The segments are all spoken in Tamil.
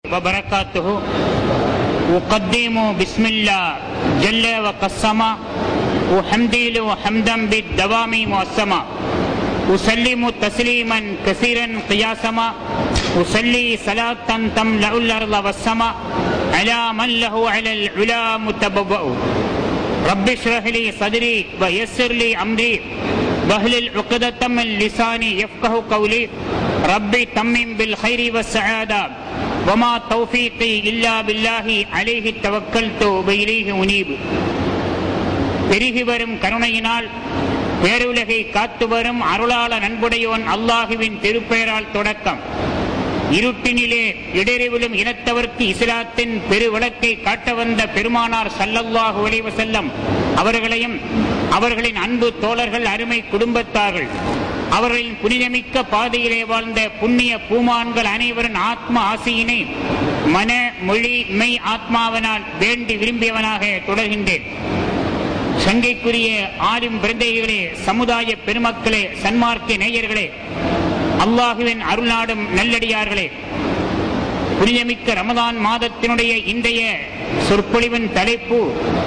وبركاته أقدم بسم الله جل وقسم وحمدي له حمدا بالدوام مؤسما أسلم تسليما كثيرا قياسما أصلي صلاة تملأ الأرض والسماء على من له على العلا متبوأ رب اشرح لي صدري ويسر لي أمري واهلل عقدة من لساني يفقه قولي ربي تمم بالخير والسعادة وما توفيقي إلا بالله عليه توكلت وإليه أنيب பெருகி வரும் கருணையினால் பேருலகை காத்து வரும் அருளாள நண்புடையோன் அல்லாஹுவின் திருப்பெயரால் தொடக்கம் இருட்டினிலே இடறிவிலும் இனத்தவர்க்கு இஸ்லாத்தின் பெருவிளக்கை காட்ட வந்த பெருமானார் சல்லல்லாஹு அலைஹி வஸல்லம் அவர்களையும் அவர்களின் அன்பு தோழர்கள் அருமை குடும்பத்தார்கள் அவர்களின் புனிதமிக்க பாதையிலே வாழ்ந்த புண்ணிய பூமான்கள் அனைவரின் ஆத்ம ஆசையினை மன மொழி மெய் ஆத்மாவனால் வேண்டி விரும்பியவனாக தொடர்கின்றேன் சங்கைக்குரிய ஆளும் பிறந்தைகளே சமுதாய பெருமக்களே சன்மார்க்க நேயர்களே அல்லாஹுவின் அருள்நாடும் நல்லடியார்களே புனிதமிக்க ரமதான் மாதத்தினுடைய இன்றைய சொற்பொழிவின் தலைப்பு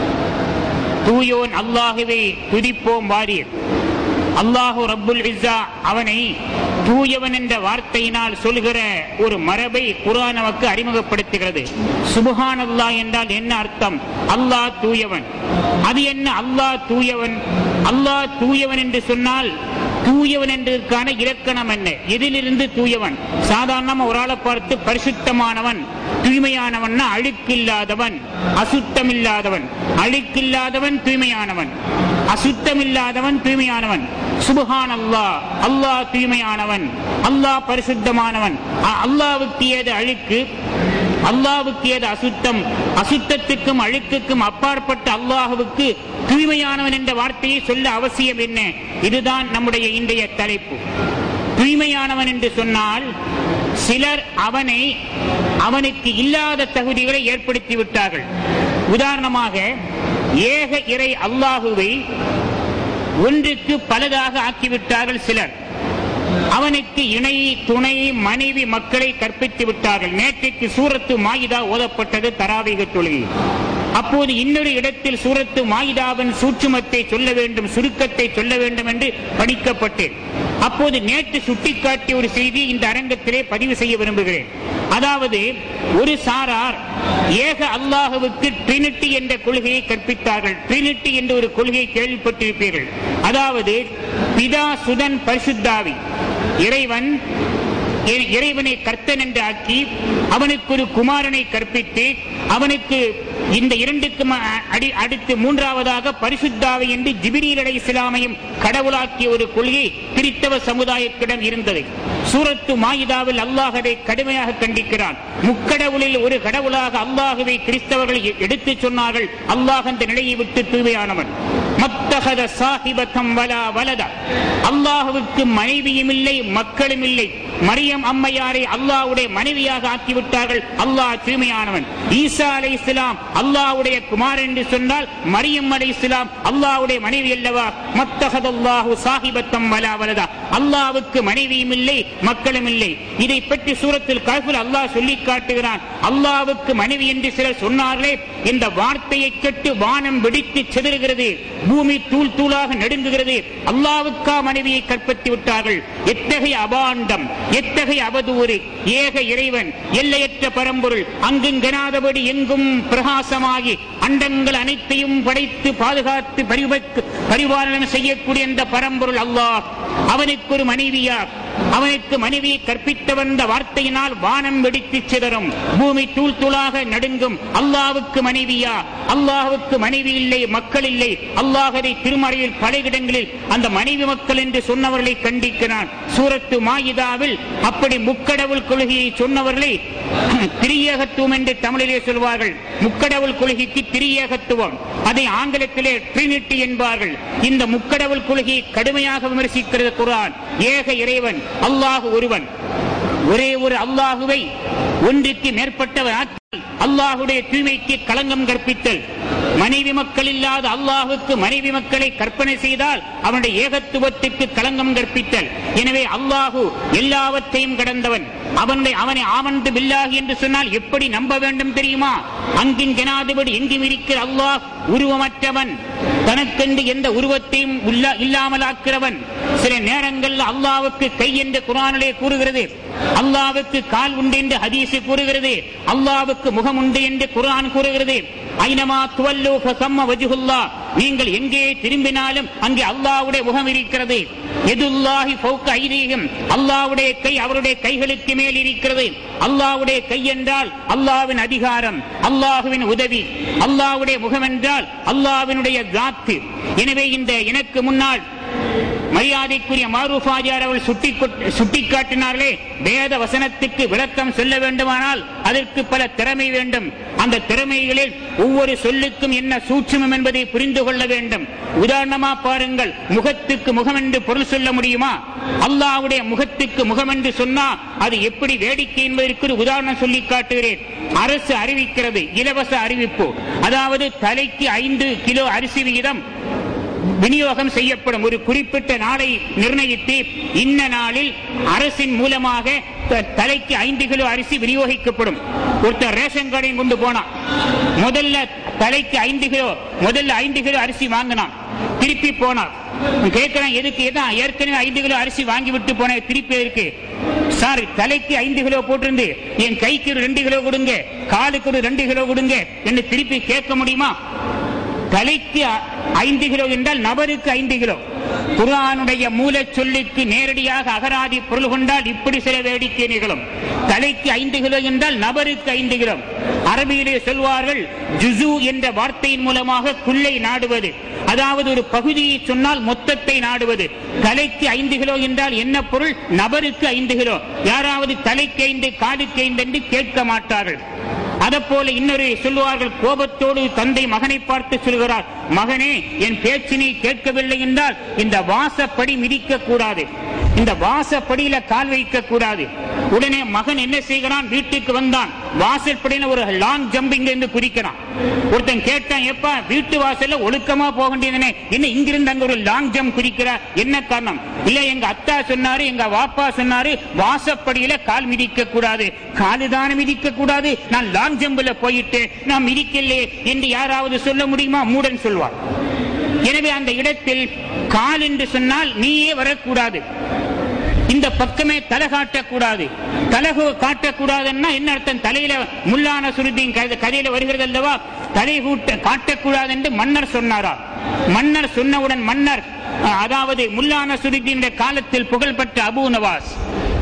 தூயோன் அல்லாஹுவை துதிப்போம் வாரியர் அல்லாஹு ரப்புல் இஸ்ஸா அவனை தூயவன் என்ற வார்த்தையினால் சொல்கிற ஒரு மரபை குரான் நமக்கு அறிமுகப்படுத்துகிறது சுபஹான் அல்லாஹ் என்றால் என்ன அர்த்தம் அல்லாஹ் தூயவன் அது என்ன அல்லாஹ் தூயவன் அல்லாஹ் தூயவன் என்று சொன்னால் தூயவன் என்றதற்கான இலக்கணம் என்ன எதிலிருந்து தூயவன் சாதாரணமா ஒரு ஆளை பார்த்து பரிசுத்தமானவன் தூய்மையானவன் அழுக்கில்லாதவன் அசுத்தமில்லாதவன் அழுக்கில்லாதவன் தூய்மையானவன் அசுத்தமில்லாதவன் தூய்மையானவன் சுபஹான் அல்லாஹ் அல்லாஹ் தூய்மையானவன் அல்லாஹ் பரிசுத்தமானவன் அ- அல்லாஹ்வுக்கு ஏது அழுக்கு அல்லாஹ்வுக்கு ஏது அசுத்தம் அசுத்தத்துக்கும் அழுக்குக்கும் அப்பாற்பட்ட அல்லாஹ்வுக்கு தூய்மையானவன் என்ற வார்த்தையை சொல்ல அவசியம் என்ன இதுதான் நம்முடைய இன்றைய தலைப்பு தூய்மையானவன் என்று சொன்னால் சிலர் அவனை அவனுக்கு இல்லாத தகுதிகளை ஏற்படுத்தி விட்டார்கள் உதாரணமாக ஏக இறை அல்லாஹுவை ஒன்றுக்கு பலதாக ஆக்கிவிட்டார்கள் சிலர் அவனுக்கு இணை துணை மனைவி மக்களை கற்பித்து விட்டார்கள் நேற்றைக்கு சூரத்து மாயிதா ஓதப்பட்டது தராவிக தொழுகை அப்போது இன்னொரு இடத்தில் சூரத்து மாயிதாவின் சூட்சுமத்தை சொல்ல வேண்டும் சுருக்கத்தை சொல்ல வேண்டும் என்று படிக்கப்பட்டேன் அப்போது நேற்று சுட்டிக்காட்டிய ஒரு செய்தி இந்த அரங்கத்திலே பதிவு செய்ய விரும்புகிறேன் அதாவது ஒரு சாரார் ஏக அல்லாஹுவுக்கு ட்ரினிட்டி என்ற கொள்கையை கற்பித்தார்கள் ட்ரினிட்டி என்ற ஒரு கொள்கையை கேள்விப்பட்டிருப்பீர்கள் அதாவது பிதா சுதன் பரிசுத்தாவி இறைவன் இறை- இறைவனை கர்த்தன் என்று ஆக்கி அவனுக்கு ஒரு குமாரனை கற்பித்து அவனுக்கு இந்த இரண்டுக்கு ம- அடி- அடுத்து மூன்றாவதாக பரிசுத்தாவை என்று ஜிபிரீல் அலை இஸ்லாமையும் கடவுளாக்கிய ஒரு கொள்கை கிறித்தவ சமுதாயத்திடம் இருந்தது சூரத்து மாயிதாவில் அல்லாஹ் அதை கடுமையாக கண்டிக்கிறான் முக்கடவுளில் ஒரு கடவுளாக அல்லாஹுவை கிறிஸ்தவர்கள் எ- எடுத்துச் சொன்னார்கள் அல்லாஹ் அந்த நிலையை விட்டு தூய்மையானவன் மத்தகத சாஹிபத்தம் வலா வலத அல்லாஹுவுக்கு மனைவியும் இல்லை மக்களும் இல்லை மரியம் அம்மையாரை அல்லாஹ்வுடைய மனைவியாக ஆக்கிவிட்டார்கள் அல்லாஹ் தூய்மையானவன் ஈசா அலை இஸ்லாம் அல்லாஹ்வுடைய குமார் என்று சொன்னால் மரியம் அலை இஸ்லாம் அல்லாஹ்வுடைய மனைவி அல்லவா மத்தகதல்லாஹு சாஹிபத்தம் வலா வலதா அல்லாஹ்வுக்கு மனைவியும் இல்லை மக்களும் இல்லை இதை பற்றி சூரத்தில் கல்ஃபில் அல்லாஹ் சொல்லி காட்டுகிறான் அல்லாஹ்வுக்கு மனைவி என்று சிலர் சொன்னார்களே இந்த வார்த்தையை கேட்டு வானம் வெடித்து சிதறுகிறது பூமி தூள் தூளாக நடுங்குகிறது அல்லாவுக்கா மனைவியை கற்பத்தி விட்டார்கள் எத்தகைய அபாண்டம் எத்தகைய அவதூறு ஏக இறைவன் எல்லையற்ற பரம்பொருள் அங்குங்கெனாதபடி எங்கும் பிரகாசமாகி அண்டங்கள் அனைத்தையும் படைத்து பாதுகாத்து பரிவக்கு பரிபாலனம் செய்யக்கூடிய அந்த பரம்பொருள் அல்லாஹ் அவனுக்கு ஒரு மனைவியா அவனுக்கு மனைவியை கற்பித்த வந்த வார்த்தையினால் வானம் வெடித்து சிதறும் பூமி தூள் தூளாக நடுங்கும் அல்லாவுக்கு மனைவியா அல்லாஹுக்கு மனைவி இல்லை மக்கள் இல்லை அல்லாஹரை திருமறையில் பல இடங்களில் அந்த மனைவி மக்கள் என்று சொன்னவர்களை கண்டிக்கிறான் சூரத்து மாயிதாவில் அப்படி முக்கடவுள் கொள்கையை சொன்னவர்களை திரியேகத்துவம் என்று தமிழிலே சொல்வார்கள் முக்கடவுள் கொள்கைக்கு திரியேகத்துவம் அதை ஆங்கிலத்திலே ட்ரினிட்டி என்பார்கள் இந்த முக்கடவுள் கொள்கையை கடுமையாக விமர்சிக்கிறது குரான் ஏக இறைவன் அல்லாஹ் ஒருவன் ஒரே ஒரு அல்லாஹுவை ஒன்றுக்கு மேற்பட்டவர் ஆக்கி அல்லாஹுடைய தூய்மைக்கு களங்கம் கற்பித்தல் மனைவி மக்கள் இல்லாத அல்லாஹுக்கு மனைவி மக்களை கற்பனை செய்தால் அவனுடைய ஏகத்துவத்திற்கு களங்கம் கற்பித்தல் எனவே அல்லாஹு எல்லாவற்றையும் கடந்தவன் அவனுடைய அவனை ஆமந்து பில்லாகி என்று சொன்னால் எப்படி நம்ப வேண்டும் தெரியுமா அங்கின் ஜனாதிபதி எங்கும் இருக்கிற அல்லாஹ் உருவமற்றவன் தனக்கென்று எந்த உருவத்தையும் உள்ள- இல்லாமலாக்கிறவன் சில நேரங்களில் அல்லாவுக்கு கை என்று குரானிலே கூறுகிறது அல்லாவுக்கு கால் உண்டு என்று ஹதீஸ் கூறுகிறது அல்லாவுக்கு முகம் உண்டு என்று குரான் கூறுகிறது ஐனமா துவல்லு ஃபசம்ம வஜ்ஹுல்லா நீங்கள் எங்கே திரும்பினாலும் அங்கே அல்லாஹ்வுடைய முகம் இருக்கிறது எதுல்லாஹி ஃபௌக ஐதீகம் அல்லாஹ்வுடைய கை அவருடைய கைகளுக்கு மேல் இருக்கிறது அல்லாஹ்வுடைய கை என்றால் அல்லாஹ்வின் அதிகாரம் அல்லாஹ்வின் உதவி அல்லாஹ்வுடைய முகம் என்றால் அல்லாஹ்வினுடைய தாத்து எனவே இந்த எனக்கு முன்னால் மரியாதைக்குரிய மாரூஃபாஜார் அவர்கள் சுட்டி சுட்டிக்காட்டினார்களே வேத வசனத்துக்கு விளக்கம் சொல்ல வேண்டுமானால் அதற்கு பல திறமை வேண்டும் அந்த திறமைகளில் ஒவ்வொரு சொல்லுக்கும் என்ன சூட்சுமம் என்பதை புரிந்து கொள்ள வேண்டும் உதாரணமா பாருங்கள் முகத்துக்கு முகம் என்று பொருள் சொல்ல முடியுமா அல்லாஹ்வுடைய முகத்துக்கு முகம் என்று சொன்னா அது எப்படி வேடிக்கை என்பதற்கு ஒரு உதாரணம் சொல்லி காட்டுகிறேன் அரசு அறிவிக்கிறது இலவச அறிவிப்பு அதாவது தலைக்கு ஐந்து கிலோ அரிசி விகிதம் விநியோகம் செய்யப்படும் ஒரு குறிப்பிட்ட நாளை நிர்ணயித்து இன்ன நாளில் அரசின் மூலமாக த- தலைக்கு ஐந்து கிலோ அரிசி விநியோகிக்கப்படும் ஒருத்தர் ரேஷன் கடையும் கொண்டு போனான் முதல்ல தலைக்கு ஐந்து கிலோ முதல்ல ஐந்து கிலோ அரிசி வாங்கினான் திருப்பி போனான் கேட்கிறேன் எதுக்கு எதான் ஏற்கனவே ஐந்து கிலோ அரிசி வாங்கி விட்டு போன திருப்பி இருக்கு சார் தலைக்கு ஐந்து கிலோ போட்டிருந்து என் கைக்கு ஒரு ரெண்டு கிலோ கொடுங்க காலுக்கு ஒரு ரெண்டு கிலோ கொடுங்க என்று திருப்பி கேட்க முடியுமா தலைக்கு அ- ஐந்து கிலோ என்றால் நபருக்கு ஐந்து கிலோ குர்ஆனுடைய மூலச் சொல்லுக்கு நேரடியாக அகராதி பொருள் கொண்டால் இப்படி சில வேடிக்கை நிகழும் தலைக்கு ஐந்து கிலோ என்றால் நபருக்கு ஐந்து கிலோ அரபியிலே சொல்வார்கள் ஜுசு என்ற வார்த்தையின் மூலமாக குல்லை நாடுவது அதாவது ஒரு பகுதியை சொன்னால் மொத்தத்தை நாடுவது தலைக்கு ஐந்து கிலோ என்றால் என்ன பொருள் நபருக்கு ஐந்து கிலோ யாராவது தலைக்கு ஐந்து காலுக்கு ஐந்து என்று கேட்க மாட்டார்கள் அதப்போல இன்னொரு சொல்லுவார்கள் கோபத்தோடு தந்தை மகனை பார்த்து சொல்கிறார் மகனே என் பேச்சினை கேட்கவில்லை என்றால் இந்த வாசப்படி மிதிக்க கூடாது இந்த வாசப்படியில கால் வைக்க கூடாது உடனே மகன் என்ன செய்கிறான் வீட்டுக்கு வந்தான் வாசல் படியில ஒரு லாங் ஜம்பிங் இருந்து குதிக்கிறான் ஒருத்தன் கேட்டான் எப்பா வீட்டு வாசல்ல ஒழுக்கமா போக வேண்டியதுனே என்ன இங்கிருந்து அங்க ஒரு லாங் ஜம்ப் குதிக்கிற என்ன காரணம் இல்ல எங்க அத்தா சொன்னாரு எங்க வாப்பா சொன்னாரு வாசப்படியில கால் மிதிக்க கூடாது காலுதான மிதிக்க கூடாது நான் லாங் ஜம்பில் போயிட்டு நான் மிதிக்கலையே என்று யாராவது சொல்ல முடியுமா மூடன் சொல்வார் எனவே அந்த இடத்தில் கால் என்று சொன்னால் நீயே வரக்கூடாது இந்த பக்கமே தலை காட்டக்கூடாது தலை காட்டக்கூடாதுன்னா என்ன அர்த்தம் தலையில முல்லான சுருதியின் கதை- கதையில வருகிறது அல்லவா தலை கூட்ட காட்டக்கூடாது என்று மன்னர் சொன்னாரா மன்னர் சொன்னவுடன் மன்னர் அஹ், அதாவது முல்லான சுருதியின் காலத்தில் புகழ்பெற்ற அபு நவாஸ்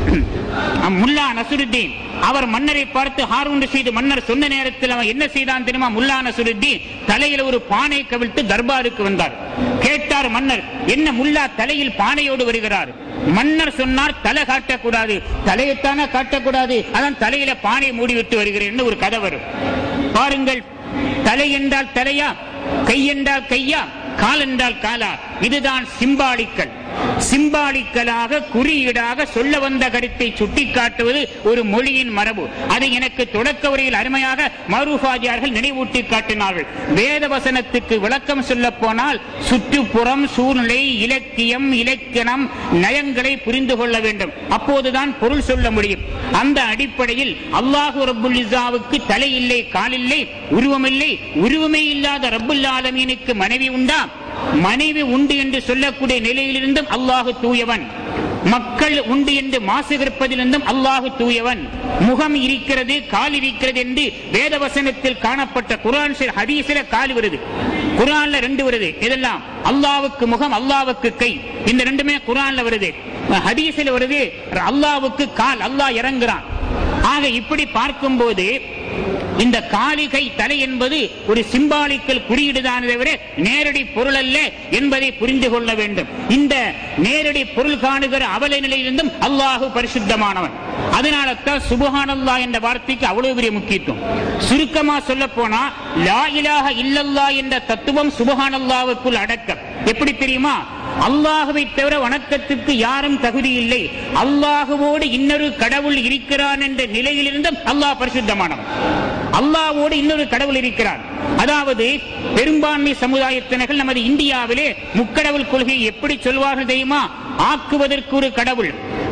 அஹ், முல்லா நசுருத்தீன் அவர் மன்னரை பார்த்து ஹாரூன் செய்து மன்னர் சொன்ன நேரத்தில் அவன் என்ன செய்தான் தெரியுமா முல்லா நசுருத்தீன் தலையில ஒரு பானை கவிழ்த்து தர்பாருக்கு வந்தார் கேட்டார் மன்னர் என்ன முல்லா தலையில் பானையோடு வருகிறார் மன்னர் சொன்னார் தலை காட்டக்கூடாது தலையைத்தானே காட்டக்கூடாது அதான் தலையில பானை மூடிவிட்டு வருகிறேன் ஒரு கதை வரும் பாருங்கள் தலை என்றால் தலையா கை என்றால் கையா கால் என்றால் காலா இதுதான் சிம்பாலிக்கல் சிம்பாலிக்கலாக குறியீடாக சொல்ல வந்த கருத்தை சுட்டிக்காட்டுவது ஒரு மொழியின் மரபு அதை எனக்கு தொடக்க உரையில் அருமையாக மருஃபாஜியார்கள் நினைவூட்டி காட்டினார்கள் வேத வசனத்துக்கு விளக்கம் சொல்ல போனால் சுற்றுப்புறம் சூழ்நிலை இலக்கியம் இலக்கணம் நயங்களை புரிந்து கொள்ள வேண்டும் அப்போதுதான் பொருள் சொல்ல முடியும் அந்த அடிப்படையில் அல்லாஹு ரப்புல் இஸ்ஸாவுக்கு தலை இல்லை காலில்லை உருவமில்லை உருவமே இல்லாத ரப்புல் ஆலமீனுக்கு மனைவி உண்டா மனைவி உண்டு என்று சொல்லக்கூடிய நிலையிலிருந்தும் அல்லாஹு தூயவன் மக்கள் உண்டு என்று மாசுகிருப்பதிலிருந்தும் அல்லாஹு தூயவன் முகம் இருக்கிறது கால் இருக்கிறது என்று வேதவசனத்தில் காணப்பட்ட குரான் சில ஹதீஸில கால் வருது குரான்ல ரெண்டு வருது இதெல்லாம் அல்லாவுக்கு முகம் அல்லாவுக்கு கை இந்த ரெண்டுமே குரான்ல வருது ஹதீஸில் வருது அல்லாவுக்கு கால் அல்லாஹ் இறங்குறான் ஆக இப்படி பார்க்கும்போது இந்த காலிகை தலை என்பது ஒரு சிம்பாலிக்கல் குறியீடுதான் தவிர நேரடி பொருள் அல்ல என்பதை புரிந்து கொள்ள வேண்டும் இந்த நேரடி பொருள் காணுகிற அவல நிலையிலிருந்தும் அல்லாஹு பரிசுத்தமானவன் அதனால தான் சுபஹானல்லா என்ற வார்த்தைக்கு அவ்வளவு பெரிய முக்கியத்துவம் சுருக்கமா சொல்ல போனா லா இலாஹ இல்லல்லா என்ற தத்துவம் சுபஹானல்லாவுக்குள் அடக்கம் எப்படி தெரியுமா அல்லாஹுவை தவிர வணக்கத்துக்கு யாரும் தகுதி இல்லை அல்லாஹுவோடு இன்னொரு கடவுள் இருக்கிறான் என்ற நிலையிலிருந்தும் அல்லாஹ் பரிசுத்தமானவன் அல்லாஹ்வோடு இன்னொரு கடவுள் இருக்கிறான் அதாவது பெரும்பான்மை சமுதாயத்தினர்கள் நமது இந்தியாவிலே முக்கடவுள் கொள்கையை எப்படி சொல்வார்கள் தெரியுமா ஆக்குவதற்கு ஒரு கடவுள்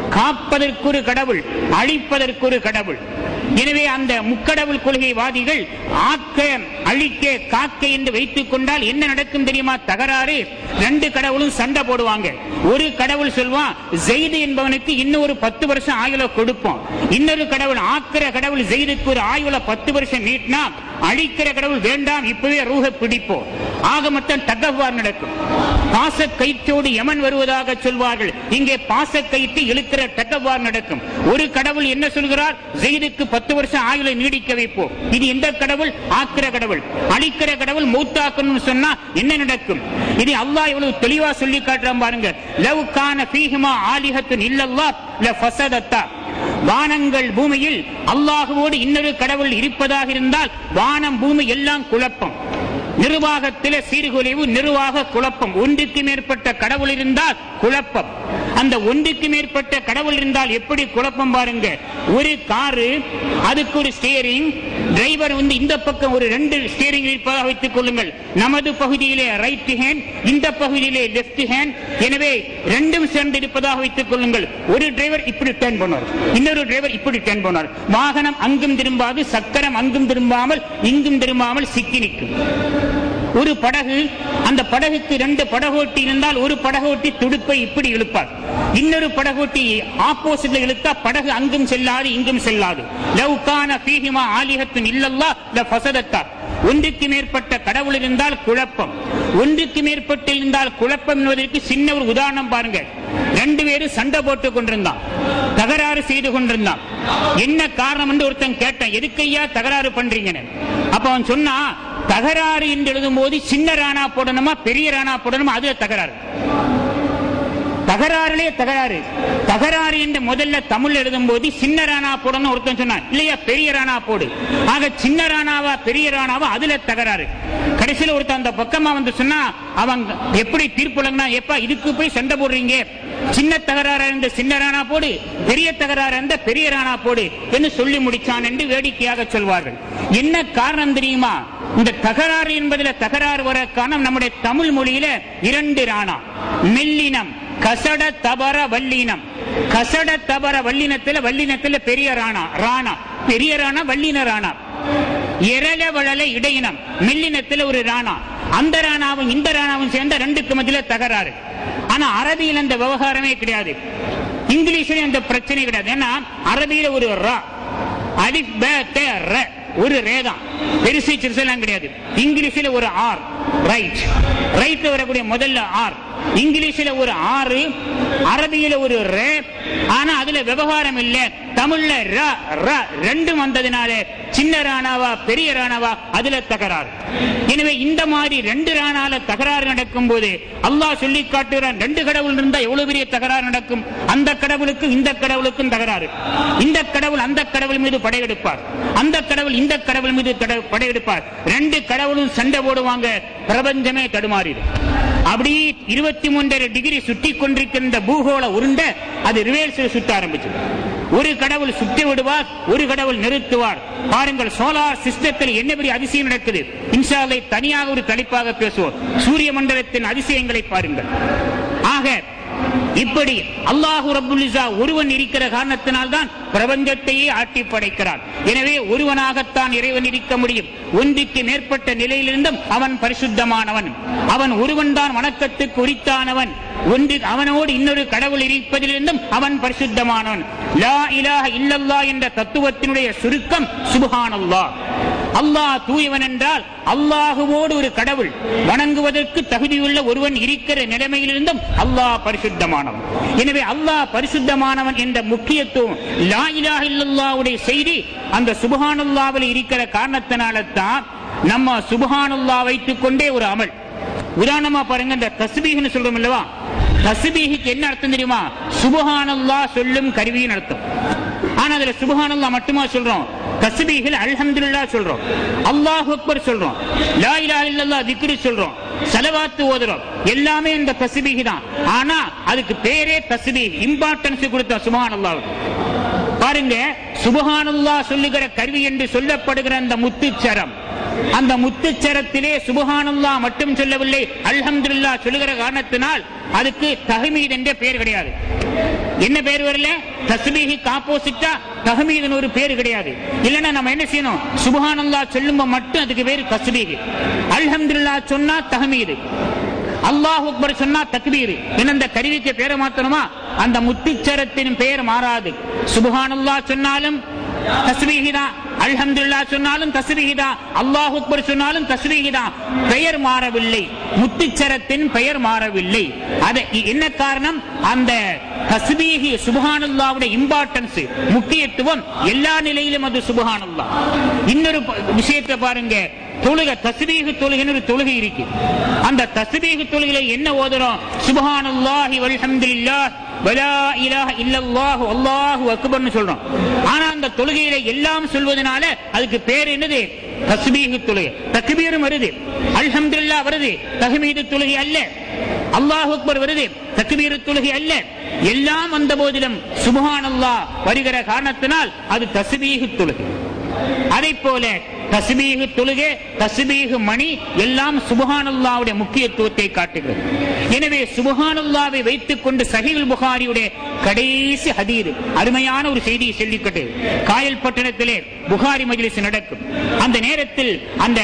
காப்பதற்கொரு கடவுள் அழிப்பதற்கொரு கடவுள் எனவே அந்த முக்கடவுள் கொள்கைவாதிகள் ஆக்க அழிக்க காக்க என்று வைத்துக் கொண்டால் என்ன நடக்கும் தெரியுமா தகராறு ரெண்டு கடவுளும் சண்டை போடுவாங்க ஒரு கடவுள் சொல்வான் ஜெயிது என்பவனுக்கு இன்னொரு பத்து வருஷம் ஆயுள கொடுப்போம் இன்னொரு கடவுள் ஆக்கிற கடவுள் ஜெயிதுக்கு ஒரு ஆயுள பத்து வருஷம் நீட்டினா அழிக்கிற கடவுள் வேண்டாம் இப்பவே ரூஹ பிடிப்போம் ஆக மொத்தம் தகவார் நடக்கும் பாச கயிற்றோடு யமன் வருவதாக சொல்வார்கள் இங்கே பாச கயிற்று இழுக்கிற தகவார் நடக்கும் ஒரு கடவுள் என்ன சொல்கிறார் ஜெயிதுக்கு பத்து வருஷம் ஆயுளை நீடிக்க வைப்போம் இது எந்த கடவுள் ஆக்கிற கடவுள் அழிக்கிற கடவுள் மௌத்தாக்கணும்னு சொன்னா என்ன நடக்கும் இது அல்லாஹ் இவ்வளவு தெளிவா சொல்லி காட்டுறான் பாருங்க லவ் கான ஃபீஹிமா ஆலிஹத்துன் இல்லல்லாஹ் ல ஃபஸதத்தா வானங்கள் பூமியில் அல்லாஹுவோடு இன்னொரு கடவுள் இருப்பதாக இருந்தால் வானம் பூமி எல்லாம் குழப்பம் நிர்வாகத்திலே சீர்குலைவு நிர்வாக குழப்பம் ஒன்றுக்கு மேற்பட்ட கடவுள் இருந்தால் குழப்பம் அந்த ஒன்றுக்கு மேற்பட்ட கடவுள் இருந்தால் எப்படி குழப்பம் பாருங்க ஒரு காரு அதுக்கு ஒரு ஸ்டியரிங் டிரைவர் வந்து இந்த பக்கம் ஒரு ரெண்டு ஸ்டியரிங் இருப்பதாக வைத்துக் கொள்ளுங்கள் நமது பகுதியிலே ரைட் ஹேண்ட் இந்த பகுதியிலே லெப்ட் ஹேண்ட் எனவே ரெண்டும் சேர்ந்து இருப்பதாக வைத்துக் கொள்ளுங்கள் ஒரு டிரைவர் இப்படி டேர்ன் பண்ணுவார் இன்னொரு டிரைவர் இப்படி டேர்ன் பண்ணுவார் வாகனம் அங்கும் திரும்பாது சக்கரம் அங்கும் திரும்பாமல் இங்கும் திரும்பாமல் சிக்கி நிற்கும் ஒரு படகு அந்த படகுக்கு ரெண்டு படகோட்டி இருந்தால் ஒரு படகோட்டி துடுப்பை இப்படி இழுப்பார் இன்னொரு படகோட்டி ஆப்போசிட்ல இழுத்தா படகு அங்கும் செல்லாது இங்கும் செல்லாது லவ்கான பீஹிமா ஆலிஹத்துன் இல்லல்லா ல ஃபஸதத்தா ஒன்றுக்கு மேற்பட்ட கடவுள் இருந்தால் குழப்பம் ஒன்றுக்கு மேற்பட்டு இருந்தால் குழப்பம் என்பதற்கு சின்ன ஒரு உதாரணம் பாருங்க ரெண்டு பேரும் சண்டை போட்டுக் கொண்டிருந்தான் தகராறு செய்து கொண்டிருந்தான் என்ன காரணம் என்று ஒருத்தன் கேட்டான் எதுக்கையா தகராறு பண்றீங்கன்னு அப்ப அவன் சொன்னா தகராறு என்று எழுதும் போது சின்ன ராணா போடணுமா பெரிய ராணா போடணுமா அது தகராறு தகராறுலே தகராறு தகராறு என்று முதல்ல தமிழ் எழுதும் போது சின்ன ராணா போடணும் ஒருத்தன் சொன்னான் இல்லையா பெரிய ராணா போடு ஆக சின்ன ராணாவா பெரிய ராணாவா அதுல தகராறு கடைசியில் ஒருத்தன் அந்த பக்கமா வந்து சொன்னா அவன் எப்படி தீர்ப்புலங்கனா எப்பா இதுக்கு போய் சண்டை போடுறீங்க சின்ன தகராறு இருந்த சின்ன ராணா போடு பெரிய தகராறு இருந்த பெரிய ராணா போடு என்று சொல்லி முடிச்சான் என்று வேடிக்கையாக சொல்வார்கள் என்ன காரணம் தெரியுமா இந்த தகராறு என்பதுல தகராறு வர காரணம் நம்முடைய தமிழ் மொழியில இரண்டு ராணா மெல்லினம் கசட தபர வல்லினம் கசட தபர வல்லினத்துல வல்லினத்துல பெரிய ராணா ராணா பெரிய ராணா வல்லின ராணா எரல வளல இடையினம் மில்லினத்துல ஒரு ராணா அந்த ராணாவும் இந்த ராணாவும் சேர்ந்த ரெண்டுக்கு மத்தியில தகராறு ஆனா அரபியில் அந்த விவகாரமே கிடையாது இங்கிலீஷ்லயும் அந்த பிரச்சனை கிடையாது ஏன்னா அரபியில ஒரு ரா அலிஃப் ப த ர ஒரு ரேதான் பெருசு சிறுசெல்லாம் கிடையாது இங்கிலீஷ்ல ஒரு ஆர் ரைட் ரைட்ல வரக்கூடிய முதல்ல ஆர் இங்கிலீஷ்ல ஒரு ஆறு அரபியில ஒரு ரே ஆனா அதுல விவகாரம் இல்ல தமிழ்ல ர ர ரெண்டும் வந்ததுனால சின்ன ராணாவா பெரிய ராணாவா அதுல தகராறு எனவே இந்த மாதிரி ரெண்டு ராணால தகராறு நடக்கும் போது அல்லாஹ் சொல்லி காட்டுகிறான் ரெண்டு கடவுள் இருந்தா எவ்வளவு பெரிய தகராறு நடக்கும் அந்த கடவுளுக்கும் இந்த கடவுளுக்கும் தகராறு இந்த கடவுள் அந்த கடவுள் மீது படையெடுப்பார் அந்த கடவுள் இந்த கடவுள் மீது தட- படையெடுப்பார் ரெண்டு கடவுளும் சண்டை போடுவாங்க பிரபஞ்சமே தடுமாறிடும் அப்படி இருபத்தி மூன்றரை டிகிரி சுற்றி கொண்டிருக்கின்ற பூகோள உருண்டை அது ரிவேர்ஸில் சுத்த ஆரம்பிச்சு ஒரு கடவுள் சுற்றி விடுவார் ஒரு கடவுள் நிறுத்துவார் பாருங்கள் சோலார் சிஸ்டத்தில் என்ன பெரிய அதிசயம் நடக்குது இன்ஷா அல்லாஹ் தனியாக ஒரு தலைப்பாக பேசுவோம் சூரிய மண்டலத்தின் அதிசயங்களை பாருங்கள் ஆக இப்படி அல்லாஹு ரப்புல் இஸ்ஸா ஒருவன் இருக்கிற காரணத்தினால் தான் பிரபஞ்சத்தையே ஆட்டி படைக்கிறான் எனவே ஒருவனாகத்தான் இறைவன் இருக்க முடியும் ஒன்றுக்கு மேற்பட்ட நிலையிலிருந்தும் அவன் பரிசுத்தமானவன் அவன் ஒருவன் தான் வணக்கத்துக்கு உரித்தானவன் ஒன்று அவனோடு இன்னொரு கடவுள் இருப்பதிலிருந்தும் அவன் பரிசுத்தமானவன் லா இலாஹ இல்லல்லா என்ற தத்துவத்தினுடைய சுருக்கம் சுபஹானல்லாஹ் அல்லாஹ் தூயவன் என்றால் அல்லாஹுவோடு ஒரு கடவுள் வணங்குவதற்கு தகுதியுள்ள ஒருவன் இருக்கிற நிலைமையிலிருந்தும் அல்லாஹ் பரிசுத்தமானவன் எனவே அல்லாஹ் பரிசுத்தமானவன் என்ற முக்கியத்துவம் லா இலாஹ இல்லல்லாஹ்வுடைய செய்தி அந்த சுபஹானல்லாவில் இருக்கிற காரணத்தினால தான் நம்ம சுபஹானல்லாஹ் வைத்துக் கொண்டே ஒரு அமல் உதாரணமா பாருங்க இந்த தஸ்பீஹ்னு சொல்றோம் அல்லவா தஸ்பீஹுக்கு என்ன அர்த்தம் தெரியுமா சுபஹானல்லாஹ் சொல்லும் கருவியின் அர்த்தம் ஆனா அதுல சுபஹானல்லாஹ் மட்டுமா சொல்றோம் தஸ்பீஹில் அல்ஹம்துலில்லாஹ் சொல்றோம் அல்லாஹ் அக்பர் சொல்றோம் லா இலாஹ இல்லல்லாஹ் திக்ரு சொல்றோம் சலவாத்து ஓதுறோம் எல்லாமே இந்த தஸ்பீஹ் தான் ஆனா அதுக்கு பேரே தஸ்பீஹ் இம்பார்ட்டன்ஸ் கொடுத்த சுபஹானல்லாஹ்வுக்கு பாருங்க சுபஹானல்லாஹ் சொல்லுகிற கருவி என்று சொல்லப்படுகிற அந்த முத்துச்சரம் அந்த முத்துச்சரத்திலே சுபஹானல்லாஹ் மட்டும் சொல்லவில்லை அல்ஹம்துலில்லாஹ் சொல்லுகிற காரணத்தினால் அதுக்கு தஹ்மீத் என்ற பெயர் கிடையாது என்ன பேர் வரல தஸ்பீஹுக்கு ஆப்போசிட்டா தஹமீதுன்னு ஒரு பேர் கிடையாது இல்லைன்னா நம்ம என்ன செய்யணும் சுபஹானல்லா சொல்லும்போது மட்டும் அதுக்கு பேர் தஸ்பீஹ் அல்ஹம்துலில்லாஹ் சொன்னா தஹமீது அல்லாஹ் அக்பர் சொன்னா தக்பீர் என்ன இந்த கருவிக்கு பேரை மாத்தணுமா அந்த முத்துச்சரத்தின் பெயர் மாறாது சுபஹானல்லாஹ் சொன்னாலும் தஸ்பீஹி தான் அல்ஹம்துலில்லாஹ் சொன்னாலும் தஸ்பீஹி தான் அல்லாஹ் அக்பர் சொன்னாலும் தஸ்பீஹி தான் பெயர் மாறவில்லை முத்துச்சரத்தின் பெயர் மாறவில்லை அது என்ன காரணம் அந்த தஸ்பீஹி சுபஹானல்லாவுடைய இம்பார்ட்டன்ஸ் முக்கியத்துவம் எல்லா நிலையிலும் அது சுபஹானல்லாஹ் இன்னொரு ப- விஷயத்தை பாருங்க தொழுகை தஸ்பீஹு தொழுகைன்னு ஒரு தொழுகை இருக்கு அந்த தஸ்பீஹு தொழுகையில என்ன ஓதுறோம் சுபஹானல்லாஹி வல்ஹம்துலில்லாஹ் வலா இலாஹ இல்லல்லாஹு அல்லாஹு அக்பர்னு சொல்றோம் ஆனா அந்த தொழுகையில எல்லாம் சொல்வதனால அதுக்கு பேர் என்னது தஸ்பீஹு தொழுகை தக்பீரும் வருது அல்ஹம்துலில்லாஹ் வருது தஹ்மீது தொழுகை அல்ல அல்லாஹ் அக்பர் வருது தக்பீர் தொழுகை அல்ல எல்லாம் வந்த போதிலும் சுபஹானல்லாஹ் வருகிற காரணத்தினால் அது தஸ்பீஹு தொழுகை அதை போல தஸ்பீஹு தொழுகை தஸ்பீஹு மணி எல்லாம் சுபஹானல்லாவுடைய முக்கியத்துவத்தை காட்டுகிறது எனவே சுபஹானல்லாவை வைத்துக் கொண்டு சஹீல் புகாரியுடைய கடைசி ஹதீர் அருமையான ஒரு செய்தியை சொல்லிக்கட்டு காயல் பட்டணத்திலே புகாரி மஜ்லிஸ் நடக்கும் அந்த நேரத்தில் அந்த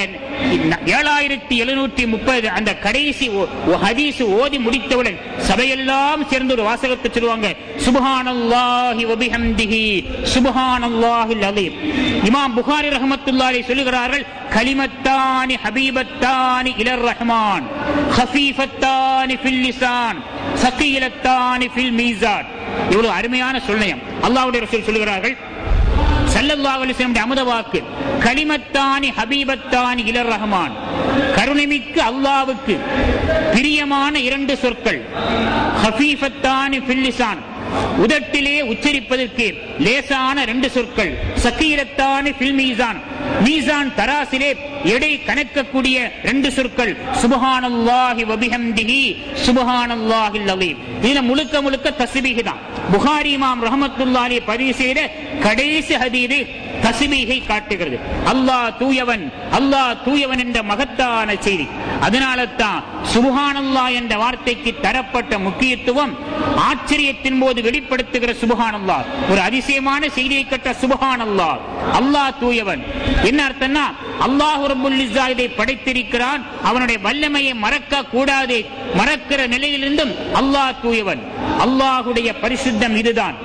ஏழாயிரத்தி எழுநூற்றி முப்பது அந்த கடைசி ஒ- ஒ- ஹதீஸ் ஓதி முடித்தவுடன் சபையெல்லாம் சேர்ந்து ஒரு வாசகத்தை சொல்லுவாங்க சுபஹானல்லாஹி வபிஹம்திஹி சுபஹானல்லாஹில் அலீம் இமாம் புகாரி ரஹமத்துல்லாஹி சொல்லுகிறார்கள் கலிமத்தானி ஹபீபத்தானி இலர் ரஹ்மான் ஹஃபீஃபத்தானி ஃபில் லிசான் சகீலத்தானி ஃபில் மீசான் இவ்வளவு அருமையான சொல்நயம் அல்லாஹ்வுடைய ரசூல் சொல்லுகிறார்கள் ஸல்லல்லாஹு அலைஹி வஸல்லம் அமுத வாக்கு கலிமத்தானி ஹபீபத்தானி இலர் ரஹ்மான் கருணைமிக்க அல்லாஹ்வுக்கு பிரியமான இரண்டு சொற்கள் ஹஃபீஃபத்தானி ஃபில் லிசான் உதட்டிலே உச்சரிப்பதற்கு லேசான ரெண்டு சொற்கள் சக்கீரத்தானி ஃபில் மீசான் மீசான் தராசிலே எடை கணக்கக்கூடிய ரெண்டு சொற்கள் சுபஹானல்லாஹி வபிஹம்திஹி சுபஹானல்லாஹில் அலீம் இதுல முழுக்க முழுக்க தஸ்பீஹ் தான் புகாரி இமாம் ரஹமத்துல்லாஹி பதிவு செய்த கடைசி ஹதீது தஸ்பீஹை காட்டுகிறது அல்லாஹ் தூயவன் அல்லாஹ் தூயவன் என்ற மகத்தான செய்தி அதனால தான் சுபஹானல்லாஹ் என்ற வார்த்தைக்கு தரப்பட்ட முக்கியத்துவம் ஆச்சரியத்தின் போது வெளிப்படுத்துகிற சுபஹானல்லாஹ் ஒரு அதிசயமான செய்தியை கட்ட சுபஹானல்லாஹ் அல்லாஹ் தூயவன் என்ன அர்த்தம்னா அல்லாஹ் ரப்புல் இஸ்ஸா இதை படைத்திருக்கிறான் அவனுடைய வல்லமையை மறக்க கூடாது மறக்கிற நிலையிலிருந்தும் அல்லாஹ் தூயவன் அல்லாஹுடைய பரிசுத்தம் இதுதான்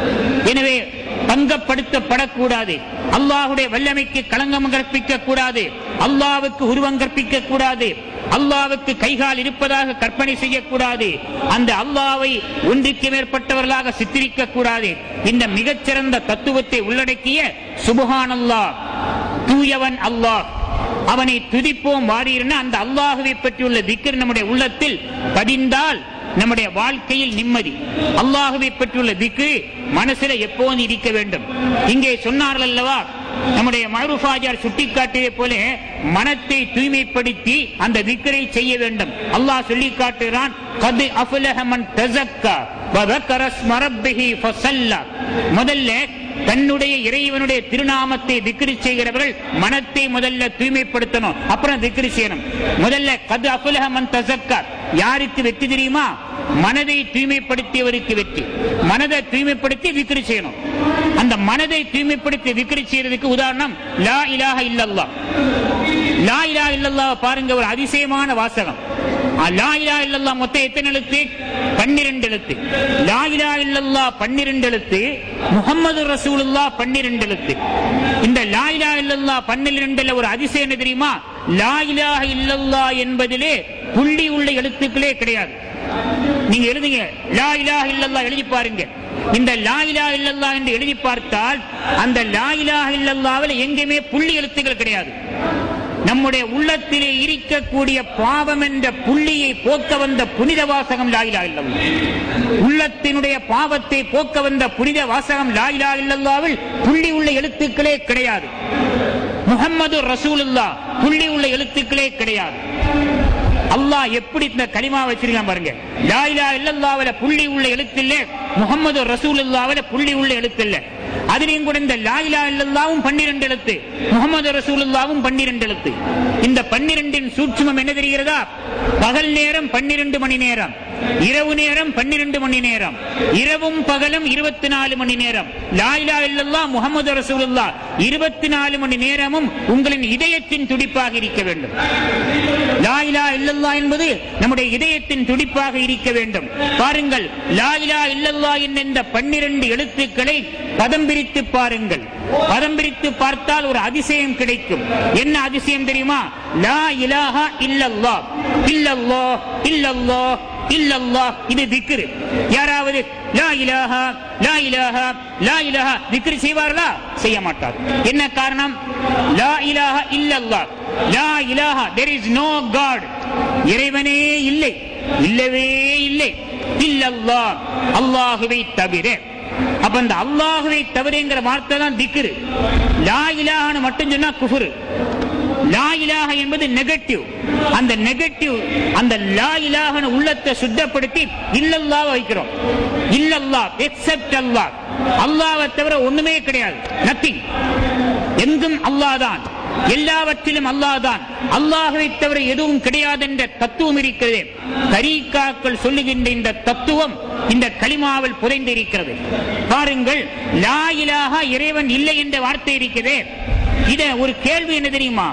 எனவே பங்கப்படுத்தப்படக்கூடாது அல்லாஹுடைய வல்லமைக்கு களங்கம் கற்பிக்க கூடாது அல்லாவுக்கு உருவம் கற்பிக்க கூடாது அல்லாவுக்கு கைகால் இருப்பதாக கற்பனை செய்யக்கூடாது அந்த அல்லாவை ஒன்றுக்கு மேற்பட்டவர்களாக சித்தரிக்க கூடாது இந்த மிகச்சிறந்த தத்துவத்தை உள்ளடக்கிய சுபஹான் அல்லாஹ் தூயவன் அல்லாஹ் அவனை துதிப்போம் வாரீர்னு அந்த அல்லாஹுவை பற்றியுள்ள திக்கர் நம்முடைய உள்ளத்தில் பதிந்தால் நம்முடைய வாழ்க்கையில் நிம்மதி அல்லாஹுவை பற்றியுள்ள திக்கு மனசுல எப்போதும் இருக்க வேண்டும் இங்கே சொன்னார்கள் அல்லவா நம்முடைய மருஃபாஜார் சுட்டிக்காட்டியதை போல மனத்தை தூய்மைப்படுத்தி அந்த திக்கரை செய்ய வேண்டும் அல்லாஹ் சொல்லி காட்டுகிறான் கது அஃபுலஹமன் தஸக்கா வதக்கர ஸ்ம ரப்பிஹி ஃபஸல்லா முதல்ல தன்னுடைய இறைவனுடைய திருநாமத்தை திக்ரி செய்கிறவர்கள் மனத்தை முதல்ல தூய்மைப்படுத்தணும் அப்புறம் திக்ரி செய்யணும் முதல்ல கது அஃபுலஹமன் தஸக்கா யாருக்கு வெற்றி தெரியுமா மனதை தூய்மைப்படுத்தியவருக்கு வெற்றி மனதை தூய்மைப்படுத்தி விக்ரி செய்யணும் அந்த மனதை தூய்மைப்படுத்தி விக்ரி செய்யறதுக்கு உதாரணம் லா இலாஹ இல்லல்லாஹ் லா இலாஹ இல்லல்லாஹ் பாருங்க ஒரு அதிசயமான வாசகம் ஆ, லா இலாஹ இல்லல்லாஹ் மொத்தம் எத்தனை எழுத்து பன்னிரண்டு எழுத்து லா இலாஹ இல்லல்லாஹ் பன்னிரண்டு எழுத்து முகமது ரசூலுல்லாஹ் பன்னிரண்டு எழுத்து இந்த லா இலாஹ இல்லல்லாஹ் பன்னிரண்டுல ஒரு அதிசயம் என்ன தெரியுமா லா இலாஹ இல்லல்லாஹ் என்பதிலே புள்ளி உள்ள எழுத்துக்களே கிடையாது நீங்க எழுதுங்க லா இலாஹ இல்லல்லாஹ் எழுதி பாருங்க இந்த லா இலாஹ இல்லல்லாஹ் என்று எழுதி பார்த்தால் அந்த லா இலாஹ இல்லல்லாஹ்வில் எங்கேயுமே புள்ளி எழுத்துக்கள் கிடையாது நம்முடைய உள்ளத்திலே இருக்கக்கூடிய பாவம் என்ற புள்ளியை போக்க வந்த புனித வாசகம் லா இலாஹ இல்லல்லாஹ் உள்ளத்தினுடைய பாவத்தை போக்க வந்த புனித வாசகம் லா இலாஹ இல்லல்லாஹ்வில் புள்ளி உள்ள எழுத்துக்களே கிடையாது முகம்மது ரசூலுல்லாஹ் புள்ளி உள்ள எழுத்துக்களே கிடையாது அல்லாஹ் எப்படி இந்த கலிமா வச்சிருக்கான் பாருங்க லா இலாஹ இல்லல்லாஹ்வுல புள்ளி உள்ள எழுத்து இல்ல முகமது ரசூலுல்லாஹ்வுல புள்ளி உள்ள எழுத்து இல்ல அதிலையும் கூட இந்த லாயிலா இல்லல்லாவும் பன்னிரண்டு எழுத்து முகமது ரசூலுல்லாவும் பன்னிரண்டு எழுத்து இந்த பன்னிரண்டின் சூட்சுமம் என்ன தெரிகிறதா பகல் நேரம் பன்னிரண்டு மணி நேரம் இரவு நேரம் பன்னிரண்டு மணி நேரம் இரவும் பகலும் இருபத்தி நாலு மணி நேரம் லாயிலா இல்லல்லா முகமது ரசூலுல்லா இருபத்தி நாலு மணி நேரமும் உங்களின் இதயத்தின் துடிப்பாக இருக்க வேண்டும் லாயிலா இல்லல்லா என்பது நம்முடைய இதயத்தின் துடிப்பாக இருக்க வேண்டும் பாருங்கள் லாயிலா இல்லல்லா என்ற இந்த பன்னிரண்டு எழுத்துக்களை பதம் பிரித்து பாருங்கள் பதம் பிரித்து பார்த்தால் ஒரு அதிசயம் கிடைக்கும் என்ன அதிசயம் தெரியுமா லா இலாஹா இல்லல்லா இல்லல்லா இல்லல்லா இல்லல்லா இது திக்ரு யாராவது லா இலாஹா லா இலாஹா லா இலாஹா திக்ரு செய்வார்களா செய்ய மாட்டார் என்ன காரணம் லா இலாஹா இல்லல்லா லா இலாஹா there is no god இறைவனே இல்லை இல்லவே இல்லை இல்லல்லா அல்லாஹுவை தவிர அப்ப அந்த அல்லாஹுவை தவிரங்கிற வார்த்தை தான் திக்ரு லா இலாஹான்னு மட்டும் சொன்னா குஃபுரு லா இலாஹ என்பது நெகட்டிவ் அந்த நெகட்டிவ் அந்த லா இலாஹன உள்ளத்தை சுத்தப்படுத்தி இல்லல்லா வைக்கிறோம் இல்லல்லா எக்ஸப்ட் அல்லாஹ் அல்லாவை தவிர ஒண்ணுமே கிடையாது நத்திங் எங்கும் அல்லாஹ் தான் எல்லாவற்றிலும் அல்லாஹ் தான் அல்லாஹுவை தவிர எதுவும் கிடையாது என்ற தத்துவம் இருக்கிறது தரீக்காக்கள் சொல்லுகின்ற இந்த தத்துவம் இந்த களிமாவில் புதைந்திருக்கிறது பாருங்கள் லா இலாஹா இறைவன் இல்லை என்ற வார்த்தை இருக்கிறதே இத ஒரு கேள்வி என்ன தெரியுமா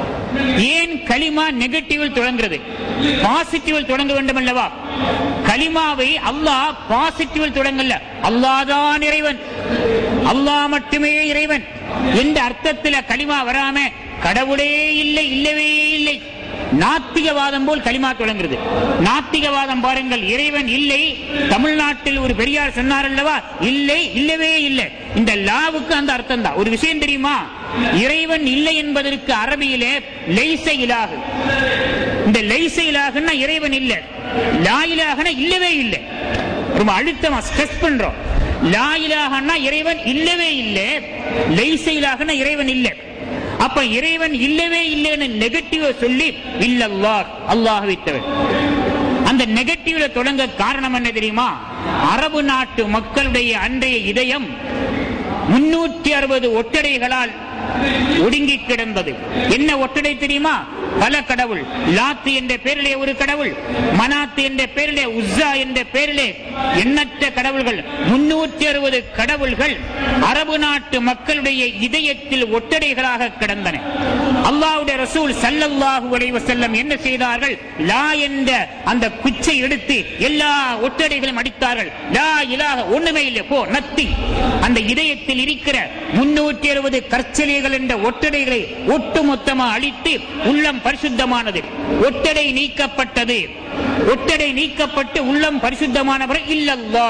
ஏன் களிமா நெகட்டிவில் தொடங்குறது பாசிட்டிவில் தொடங்க வேண்டும் அல்லவா களிமாவை அல்லாஹ் பாசிட்டிவில் தொடங்கல அல்லாதான் இறைவன் அல்லாஹ் மட்டுமே இறைவன் என்ற அர்த்தத்தில் களிமா வராம கடவுளே இல்லை இல்லவே இல்லை நாத்திகவாதம் போல் களிமா தொடங்குறது நாத்திகவாதம் பாருங்கள் இறைவன் இல்லை தமிழ்நாட்டில் ஒரு பெரியார் சொன்னார் அல்லவா இல்லை இல்லவே இல்லை இந்த லாவுக்கு அந்த அர்த்தம் தான் ஒரு விஷயம் தெரியுமா இறைவன் இல்லை என்பதற்கு அரபியிலே லைச இலாகு இந்த லைச இலாகுன்னா இறைவன் இல்லை லா இலாகனா இல்லவே இல்லை ரொம்ப அழுத்தமா ஸ்ட்ரெஸ் பண்றோம் லா இலாகனா இறைவன் இல்லவே இல்லை லைச இலாகனா இறைவன் இல்லை அப்ப இறைவன் இல்லவே இல்லைன்னு நெகட்டிவ சொல்லி இல்லல்லா அல்லாஹ் தவிர அந்த நெகட்டிவ்ல தொடங்க காரணம் என்ன தெரியுமா அரபு நாட்டு மக்களுடைய அன்றைய இதயம் முன்னூற்றி அறுபது ஒட்டடைகளால் ஒடுங்கி கிடந்தது என்ன ஒட்டடை தெரியுமா பல கடவுள் லாத்து என்ற பெயரிலே ஒரு கடவுள் மனாத்து என்ற பெயரிலே உஸ்ஸா என்ற பெயரிலே எண்ணற்ற கடவுள்கள் முன்னூற்றி அறுபது கடவுள்கள் அரபு நாட்டு மக்களுடைய இதயத்தில் ஒட்டடைகளாக கிடந்தன அல்லாஹ்வுடைய ரசூல் சல்லல்லாஹு அலைஹி வஸல்லம் என்ன செய்தார்கள் லா என்ற அந்த குச்சை எடுத்து எல்லா ஒட்டடைகளையும் அடித்தார்கள் லா இலாஹ ஒண்ணுமே இல்லை போ நத்தி அந்த இதயத்தில் இருக்கிற முன்னூற்றி அறுபது கற்சலிகள் என்ற ஒட்டடைகளை ஒட்டுமொத்தமா அழித்து உள்ளம் பரிசுத்தமானது ஒட்டடை நீக்கப்பட்டது ஒட்டடை நீக்கப்பட்டு உள்ளம் பரிசுத்தமானவர் இல்லல்லா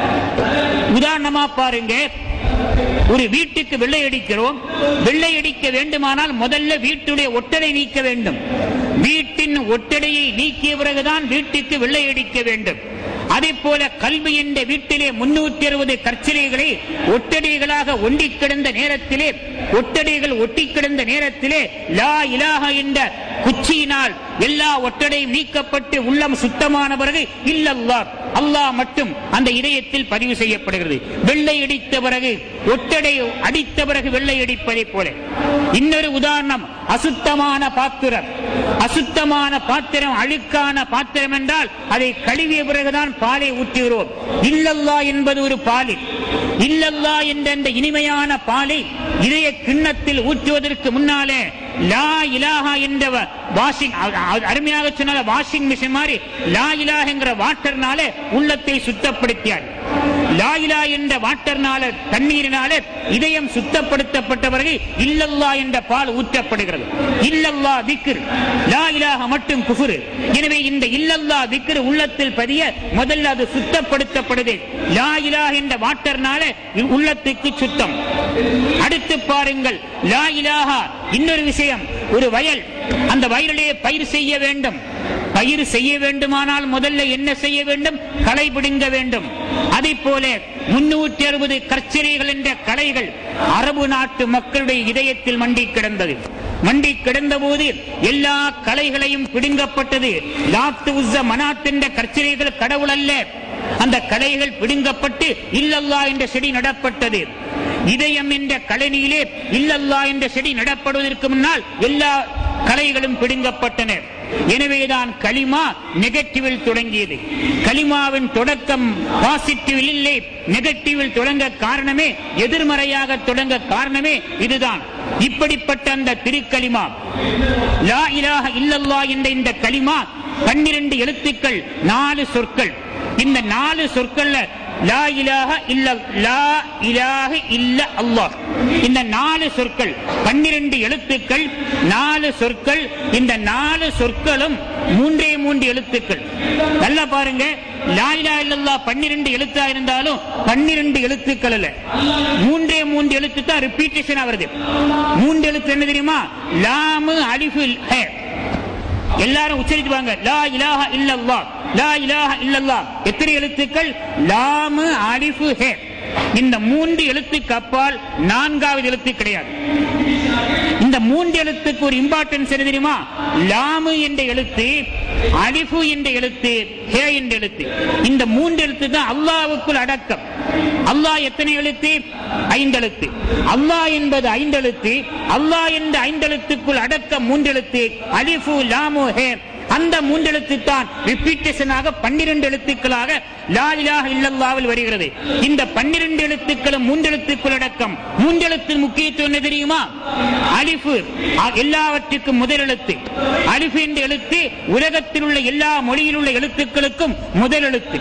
உதாரணமா பாருங்க ஒரு வீட்டுக்கு வெள்ளை அடிக்கிறோம் வெள்ளை அடிக்க வேண்டுமானால் முதல்ல வீட்டுடைய ஒட்டடை நீக்க வேண்டும் வீட்டின் ஒட்டடையை நீக்கிய பிறகுதான் வீட்டுக்கு வெள்ளை அடிக்க வேண்டும் அதே போல கல்வி என்ற வீட்டிலே முன்னூத்தி அறுபது கற்சிலைகளை ஒட்டடைகளாக ஒண்டி கிடந்த நேரத்திலே ஒட்டடைகள் ஒட்டி கிடந்த நேரத்திலே லா இலாஹ என்ற குச்சியினால் எல்லா ஒட்டடையும் நீக்கப்பட்டு உள்ளம் சுத்தமான பிறகு இல்லல்லா அல்லாஹ் மட்டும் அந்த இதயத்தில் பதிவு செய்யப்படுகிறது வெள்ளை அடித்த பிறகு ஒட்டடை அடித்த பிறகு வெள்ளை அடிப்பதை போல இன்னொரு உதாரணம் அசுத்தமான பாத்திரம் அசுத்தமான பாத்திரம் அழுக்கான பாத்திரம் என்றால் அதை கழுவிய பிறகுதான் பாலை ஊற்றுகிறோம் இல்லல்லா என்பது ஒரு பாலில் இல்லல்லா என்ற அந்த இனிமையான பாலை இதய கிண்ணத்தில் ஊற்றுவதற்கு முன்னாலே லா இலாஹா என்ற வாஷிங் அருமையாக சொன்ன வாஷிங் மிஷின் மாதிரி லா இலாஹங்கிற வாட்டர்னால உள்ளத்தை சுத்தப்படுத்தியார் லா இலா என்ற வாட்டர்னால தண்ணீரினால இதயம் சுத்தப்படுத்தப்பட்ட பிறகு இல்லல்லா என்ற பால் ஊற்றப்படுகிறது இல்லல்லா திக்ர் லா இலாஹ மட்டும் குஃபுரு எனவே இந்த இல்லல்லா திக்ர் உள்ளத்தில் பதிய முதல்ல அது சுத்தப்படுத்தப்படுது லா இலாஹ என்ற வாட்டர்னால உள்ளத்துக்கு சுத்தம் அடுத்து பாருங்கள் லா இலாஹா இன்னொரு விஷயம் ஒரு வயல் அந்த வயலிலே பயிர் செய்ய வேண்டும் பயிர் செய்ய வேண்டுமானால் முதல்ல என்ன செய்ய வேண்டும் களை பிடுங்க வேண்டும் அதை போல முன்னூற்றி அறுபது கற்சிலைகள் என்ற கலைகள் அரபு நாட்டு மக்களுடைய இதயத்தில் மண்டி கிடந்தது மண்டி கிடந்த போது எல்லா கலைகளையும் பிடுங்கப்பட்டது லாத்து உஸ்ஸ மனாத் என்ற கற்சிலைகள் கடவுள் அல்ல அந்த கலைகள் பிடுங்கப்பட்டு இல்லல்லா என்ற செடி நடப்பட்டது இதயம் என்ற கழனியிலே இல்லல்லா என்ற செடி நடப்படுவதற்கு முன்னால் எல்லா கலைகளும் பிடுங்கப்பட்டன எனவேதான் கலிமா நெகட்டிவில் தொடங்கியது கலிமாவின் தொடக்கம் பாசிட்டிவில் இல்லை நெகட்டிவில் தொடங்க காரணமே எதிர்மறையாக தொடங்க காரணமே இதுதான் இப்படிப்பட்ட அந்த திருக்கலிமா லா இலாஹ இல்லல்லா என்ற இந்த கலிமா பன்னிரண்டு எழுத்துக்கள் நாலு சொற்கள் இந்த நாலு சொற்கள்ல லா இலாஹ இல்ல லா இலாஹ இல்ல அல்லாஹ் இந்த நாலு சொற்கள் பன்னிரண்டு எழுத்துக்கள் நாலு சொற்கள் இந்த நாலு சொற்களும் மூன்றே மூன்று எழுத்துக்கள் நல்லா பாருங்க லா இலாஹ இல்லல்லா பன்னிரண்டு எழுத்தா இருந்தாலும் பன்னிரண்டு எழுத்துக்கள் அல்ல மூன்றே மூன்று எழுத்து தான் ரிப்பீட்டேஷன் வருது மூன்று எழுத்து என்ன தெரியுமா லாமு அலிஃபு ஹே எல்லாரும் உச்சரித்துவாங்க லா இலாஹ இல்லல்லா லா இலாஹ இல்லல்லா எத்தனை எழுத்துக்கள் லாமு அலிஃபு ஹே இந்த மூன்று எழுத்துக்கு அப்பால் நான்காவது எழுத்து கிடையாது இந்த மூன்று எழுத்துக்கு ஒரு இம்பார்ட்டன்ஸ் என்ன தெரியுமா லாமு என்ற எழுத்து அலிஃபு என்ற எழுத்து ஹே என்ற எழுத்து இந்த மூன்று எழுத்து தான் அல்லாவுக்குள் அடக்கம் அல்லாஹ் எத்தனை எழுத்து ஐந்தெழுத்து அல்லாஹ் என்பது ஐந்தெழுத்து அல்லாஹ் என்ற ஐந்தெழுத்துக்குள் அடக்கம் மூன்றெழுத்து அலிஃபு லாமு ஹே அந்த மூன்றெழுத்து தான் ரிப்பீட்டேஷனாக பன்னிரண்டு எழுத்துக்களாக லா இலாஹ இல்லல்லாவில் வருகிறது இந்த பன்னிரண்டு எழுத்துக்களும் மூன்றெழுத்துக்குள் அடக்கம் மூன்றெழுத்தின் முக்கியத்துவம் என்ன தெரியுமா அலிஃபு அ- எல்லாவற்றுக்கும் முதல் எழுத்து அலிஃபு என்ற எழுத்து உலகத்தில் உள்ள எல்லா மொழியில் உள்ள எழுத்துக்களுக்கும் முதல் எழுத்து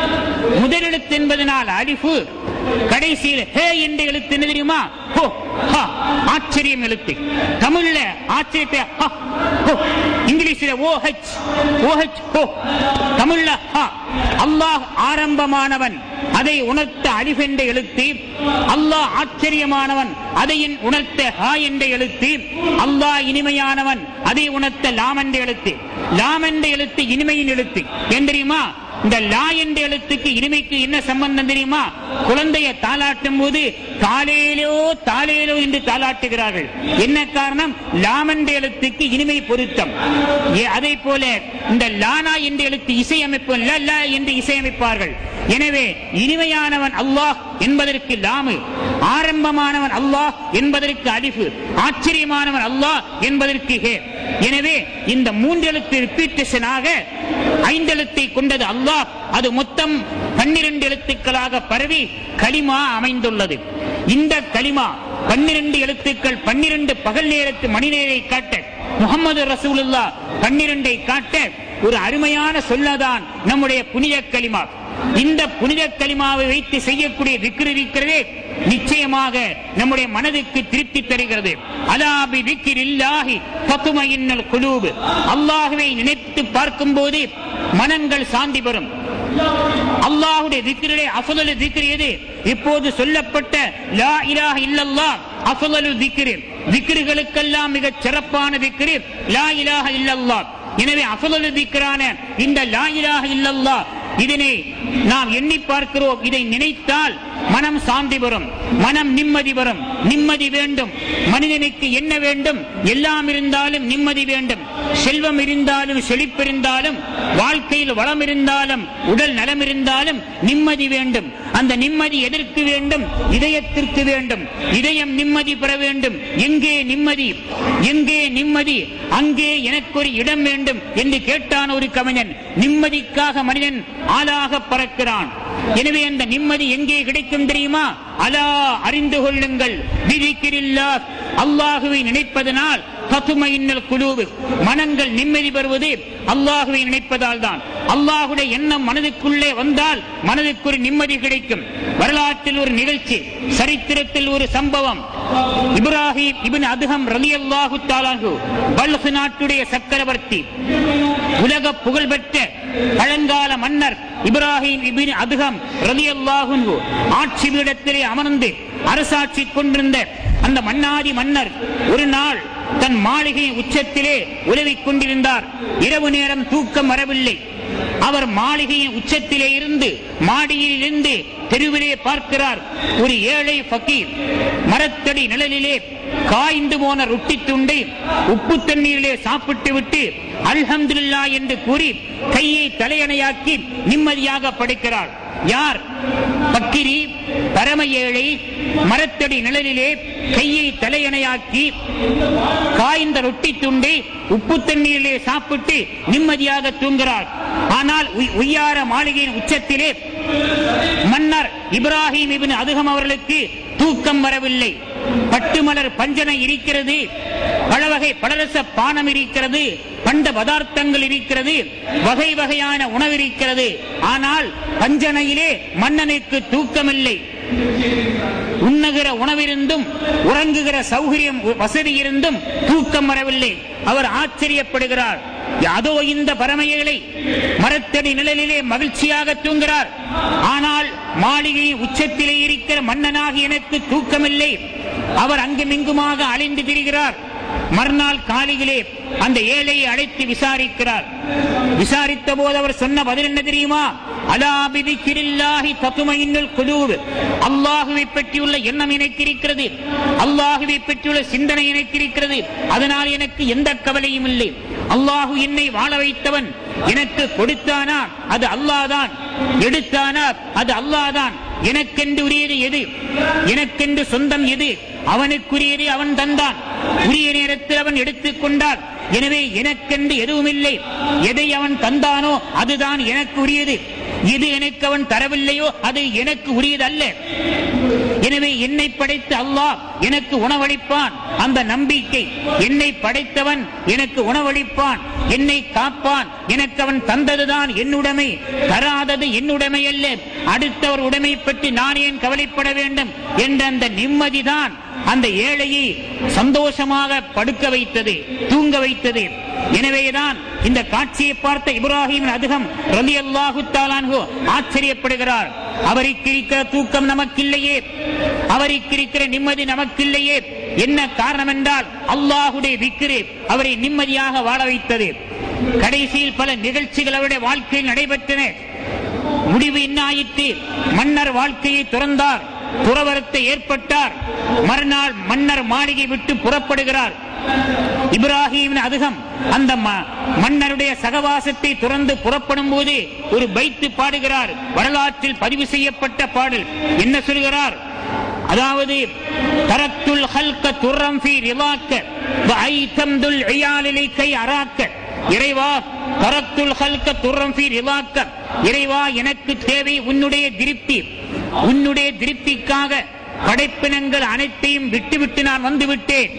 முதல் எழுத்து என்பதனால் அலிஃபு கடைசியில் ஹே என்ற எழுத்து என்ன தெரியுமா ஹோ ஹா ஆச்சரியம் எழுத்து தமிழ்ல ஆச்சரியத்தை ஹ, ஹோ இங்கிலீஷ்ல ஓ ஹெச் ஓ ஹெச் ஹோ தமிழ்ல ஹா அல்லாஹ் ஆரம்பமானவன் அதை உணர்த்த அலிஃப் என்ற எழுத்து அல்லாஹ் ஆச்சரியமானவன் அதை உணர்த்த ஹா என்ற எழுத்து அல்லாஹ் இனிமையானவன் அதை உணர்த்த லாம் என்ற எழுத்து லாம் என்ற எழுத்து இனிமையின் எழுத்து ஏன் தெரியுமா இந்த லா என்ற எழுத்துக்கு இனிமைக்கு என்ன சம்பந்தம் தெரியுமா குழந்தையை தாளாட்டும் போது தாலேலோ தாலேலோ என்று தாளாட்டுகிறார்கள் என்ன காரணம் லாம் என்ற எழுத்துக்கு இனிமை பொருத்தம் ஏ- அதே போல இந்த லானா என்ற எழுத்து இசையமைப்பு ல ல என்று இசையமைப்பார்கள் எனவே இனிமையானவன் அல்லாஹ் என்பதற்கு லாமு ஆரம்பமானவன் அல்லாஹ் என்பதற்கு அலிஃபு ஆச்சரியமானவன் அல்லாஹ் என்பதற்கு ஹே எனவே இந்த மூன்றெழுத்து ரிப்பீட்டேஷனாக ஐந்தெழுத்தை கொண்டது அல்லாஹ் அது மொத்தம் பன்னிரண்டு எழுத்துக்களாக பரவி களிமா அமைந்துள்ளது இந்த களிமா பன்னிரண்டு எழுத்துக்கள் பன்னிரண்டு பகல் நேரத்து மணி நேரை காட்ட முகமது ரசூலுல்லா பன்னிரண்டை காட்ட ஒரு அருமையான சொல்லதான் நம்முடைய புனித களிமா இந்த புனித களிமாவை வைத்து செய்யக்கூடிய விக்கிரி இருக்கிறதே நிச்சயமாக நம்முடைய மனதுக்கு திருப்தி தருகிறது அலாபி விக்கிர் இல்லாஹி பத்துமையின்னல் குலூபு அல்லாஹுவை நினைத்து பார்க்கும்போது மனங்கள் சாந்தி பெறும் அல்லாஹுடைய திக்ரிலே அஃதலு திக்ர் எது இப்போது சொல்லப்பட்ட லா இலாஹ இல்லல்லாஹ் அஃதலு திக்ர் திக்ருகளுக்கெல்லாம் மிகச் சிறப்பான திக்ர் லா இலாஹ இல்லல்லாஹ் எனவே அஃதலு திக்ரான இந்த லா இலாஹ இல்லல்லாஹ் இதனை நாம் எண்ணி பார்க்கிறோம் இதை நினைத்தால் மனம் சாந்தி வரும் மனம் நிம்மதி வரும் நிம்மதி வேண்டும் மனிதனுக்கு என்ன வேண்டும் எல்லாம் இருந்தாலும் நிம்மதி வேண்டும் செல்வம் இருந்தாலும் செழிப்பு இருந்தாலும் வாழ்க்கையில் வளம் இருந்தாலும் உடல் நலம் இருந்தாலும் நிம்மதி வேண்டும் அந்த நிம்மதி எதற்கு வேண்டும் இதயத்திற்கு வேண்டும் இதயம் நிம்மதி பெற வேண்டும் எங்கே நிம்மதி எங்கே நிம்மதி அங்கே எனக்கு ஒரு இடம் வேண்டும் என்று கேட்டான் ஒரு கவிஞன் நிம்மதிக்காக மனிதன் ஆளாக பறக்கிறான் எனவே அந்த நிம்மதி எங்கே கிடைக்கும் தெரியுமா அலா அறிந்து கொள்ளுங்கள் விதிக்கிறில்லா அல்லாஹுவை நினைப்பதனால் தத்துமையின்னல் குழுவு மனங்கள் நிம்மதி பெறுவது அல்லாஹுவை நினைப்பதால் தான் அல்லாஹுடைய எண்ணம் மனதுக்குள்ளே வந்தால் மனதுக்கு ஒரு நிம்மதி கிடைக்கும் வரலாற்றில் ஒரு நிகழ்ச்சி சரித்திரத்தில் ஒரு சம்பவம் இப்ராஹிம் இபின் அதுகம் ரலி அல்லாஹு தாலாகு பல்ஹு நாட்டுடைய சக்கரவர்த்தி உலக புகழ்பெற்ற பழங்கால மன்னர் இப்ராஹிம் இபின் அதுகம் ரலி அல்லாஹு ஆட்சி பீடத்திலே அமர்ந்து அரசாட்சி கொண்டிருந்த அந்த மன்னாதி மன்னர் ஒரு நாள் தன் மாளிகையின் உச்சத்திலே உலவிக் கொண்டிருந்தார் இரவு நேரம் தூக்கம் வரவில்லை அவர் மாளிகையின் உச்சத்திலே இருந்து மாடியில் இருந்து தெருவிலே பார்க்கிறார் ஒரு ஏழை ஃபக்கீர் மரத்தடி நிழலிலே காய்ந்து போன ரொட்டி துண்டை உப்பு தண்ணீரிலே சாப்பிட்டு விட்டு அல்ஹம்துலில்லா என்று கூறி கையை தலையணையாக்கி நிம்மதியாக படுக்கிறார் யார் பக்கிரி பரம ஏழை மரத்தடி நிழலிலே கையை தலையணையாக்கி காய்ந்த ரொட்டி துண்டை உப்பு தண்ணீரிலே சாப்பிட்டு நிம்மதியாக தூங்குகிறார் ஆனால் உய்- உய்யார மாளிகையின் உச்சத்திலே மன்னர் இப்ராஹிம் இபின் அதுகம் அவர்களுக்கு தூக்கம் வரவில்லை பட்டுமலர் பஞ்சனை இருக்கிறது பலவகை பலரச பானம் இருக்கிறது பண்ட பதார்த்தங்கள் இருக்கிறது வகை வகையான உணவு இருக்கிறது ஆனால் பஞ்சனையிலே மன்னனுக்கு தூக்கமில்லை உண்ணுகிற உணவிருந்தும் உறங்குகிற சௌகரியம் வசதி இருந்தும் தூக்கம் வரவில்லை அவர் ஆச்சரியப்படுகிறார் அதோ இந்த பரமையலை மரத்தடி நிழலிலே மகிழ்ச்சியாக தூங்குகிறார் ஆனால் மாளிகையின் உச்சத்திலே இருக்கிற மன்னனாகி எனக்கு தூக்கமில்லை அவர் அங்குமிங்குமாக அலைந்து திரிகிறார் மறுநாள் காலையிலே அந்த ஏழையை அழைத்து விசாரிக்கிறார் விசாரித்த போது அவர் சொன்ன பதில் என்ன தெரியுமா அலாபிதி கிரில்லாஹி தத்துமையின்னுள் குலூப் அல்லாஹுவை பற்றியுள்ள எண்ணம் எனக்கு இருக்கிறது அல்லாஹுவை பற்றியுள்ள சிந்தனை எனக்கு இருக்கிறது அதனால் எனக்கு எந்த கவலையும் இல்லை அல்லாஹு என்னை வாழ வைத்தவன் எனக்கு கொடுத்தானா அது அல்லாதான் எடுத்தானா அது அல்லாதான் எனக்கென்று உரியது எது எனக்கென்று சொந்தம் எது அவனுக்குரியது அவன் தந்தான் உரிய நேரத்தில் அவன் எடுத்துக் கொண்டான் எனவே எனக்கென்று எதுவுமில்லை எதை அவன் தந்தானோ அதுதான் எனக்கு உரியது இது எனக்கு அவன் தரவில்லையோ அது எனக்கு உரியது அல்ல எனவே என்னை படைத்த அல்லாஹ் எனக்கு உணவளிப்பான் அந்த நம்பிக்கை என்னை படைத்தவன் எனக்கு உணவளிப்பான் என்னை காப்பான் எனக்கு அவன் தந்ததுதான் என்னுடைமை தராதது என்னுடைமை அல்ல அடுத்தவர் உடைமை பற்றி நான் ஏன் கவலைப்பட வேண்டும் என்ற அந்த நிம்மதிதான் அந்த ஏழையை சந்தோஷமாக படுக்க வைத்தது தூங்க வைத்தது எனவேதான் இந்த காட்சியை பார்த்த இப்ராஹிம் அதிகம் ரலி அல்லாஹு ஆச்சரியப்படுகிறார் அவருக்கு இருக்கிற தூக்கம் நமக்கில்லையே அவருக்கு இருக்கிற நிம்மதி நமக்கில்லையே என்ன காரணம் என்றால் அல்லாஹுடைய விக்கிரு அவரை நிம்மதியாக வாழ வைத்தது கடைசியில் பல நிகழ்ச்சிகள் அவருடைய வாழ்க்கையில் நடைபெற்றன முடிவு என்ன ஆயிற்று மன்னர் வாழ்க்கையை துறந்தார் துறவரத்தை ஏற்பட்டார் மறுநாள் மன்னர் மாளிகை விட்டு புறப்படுகிறார் இப்ராஹிம் அதிகம் அந்த ம- மன்னருடைய சகவாசத்தை துறந்து புறப்படும் போது ஒரு பைத்து பாடுகிறார் வரலாற்றில் பதிவு செய்யப்பட்ட பாடல் என்ன சொல்கிறார் அதாவது தரத்துல் ஹல்க துர்ரம் ஃபீ ரிவாக்க வஐதம்துல் இயாலிலை கை அராக்க இறைவா தரத்துல் ஹல்க துர்ரம் ஃபீ ரிவாக்க இறைவா எனக்கு தேவை உன்னுடைய திருப்தி உன்னுடைய திருப்திக்காக படைப்பினங்கள் அனைத்தையும் விட்டுவிட்டு நான் வந்து விட்டேன்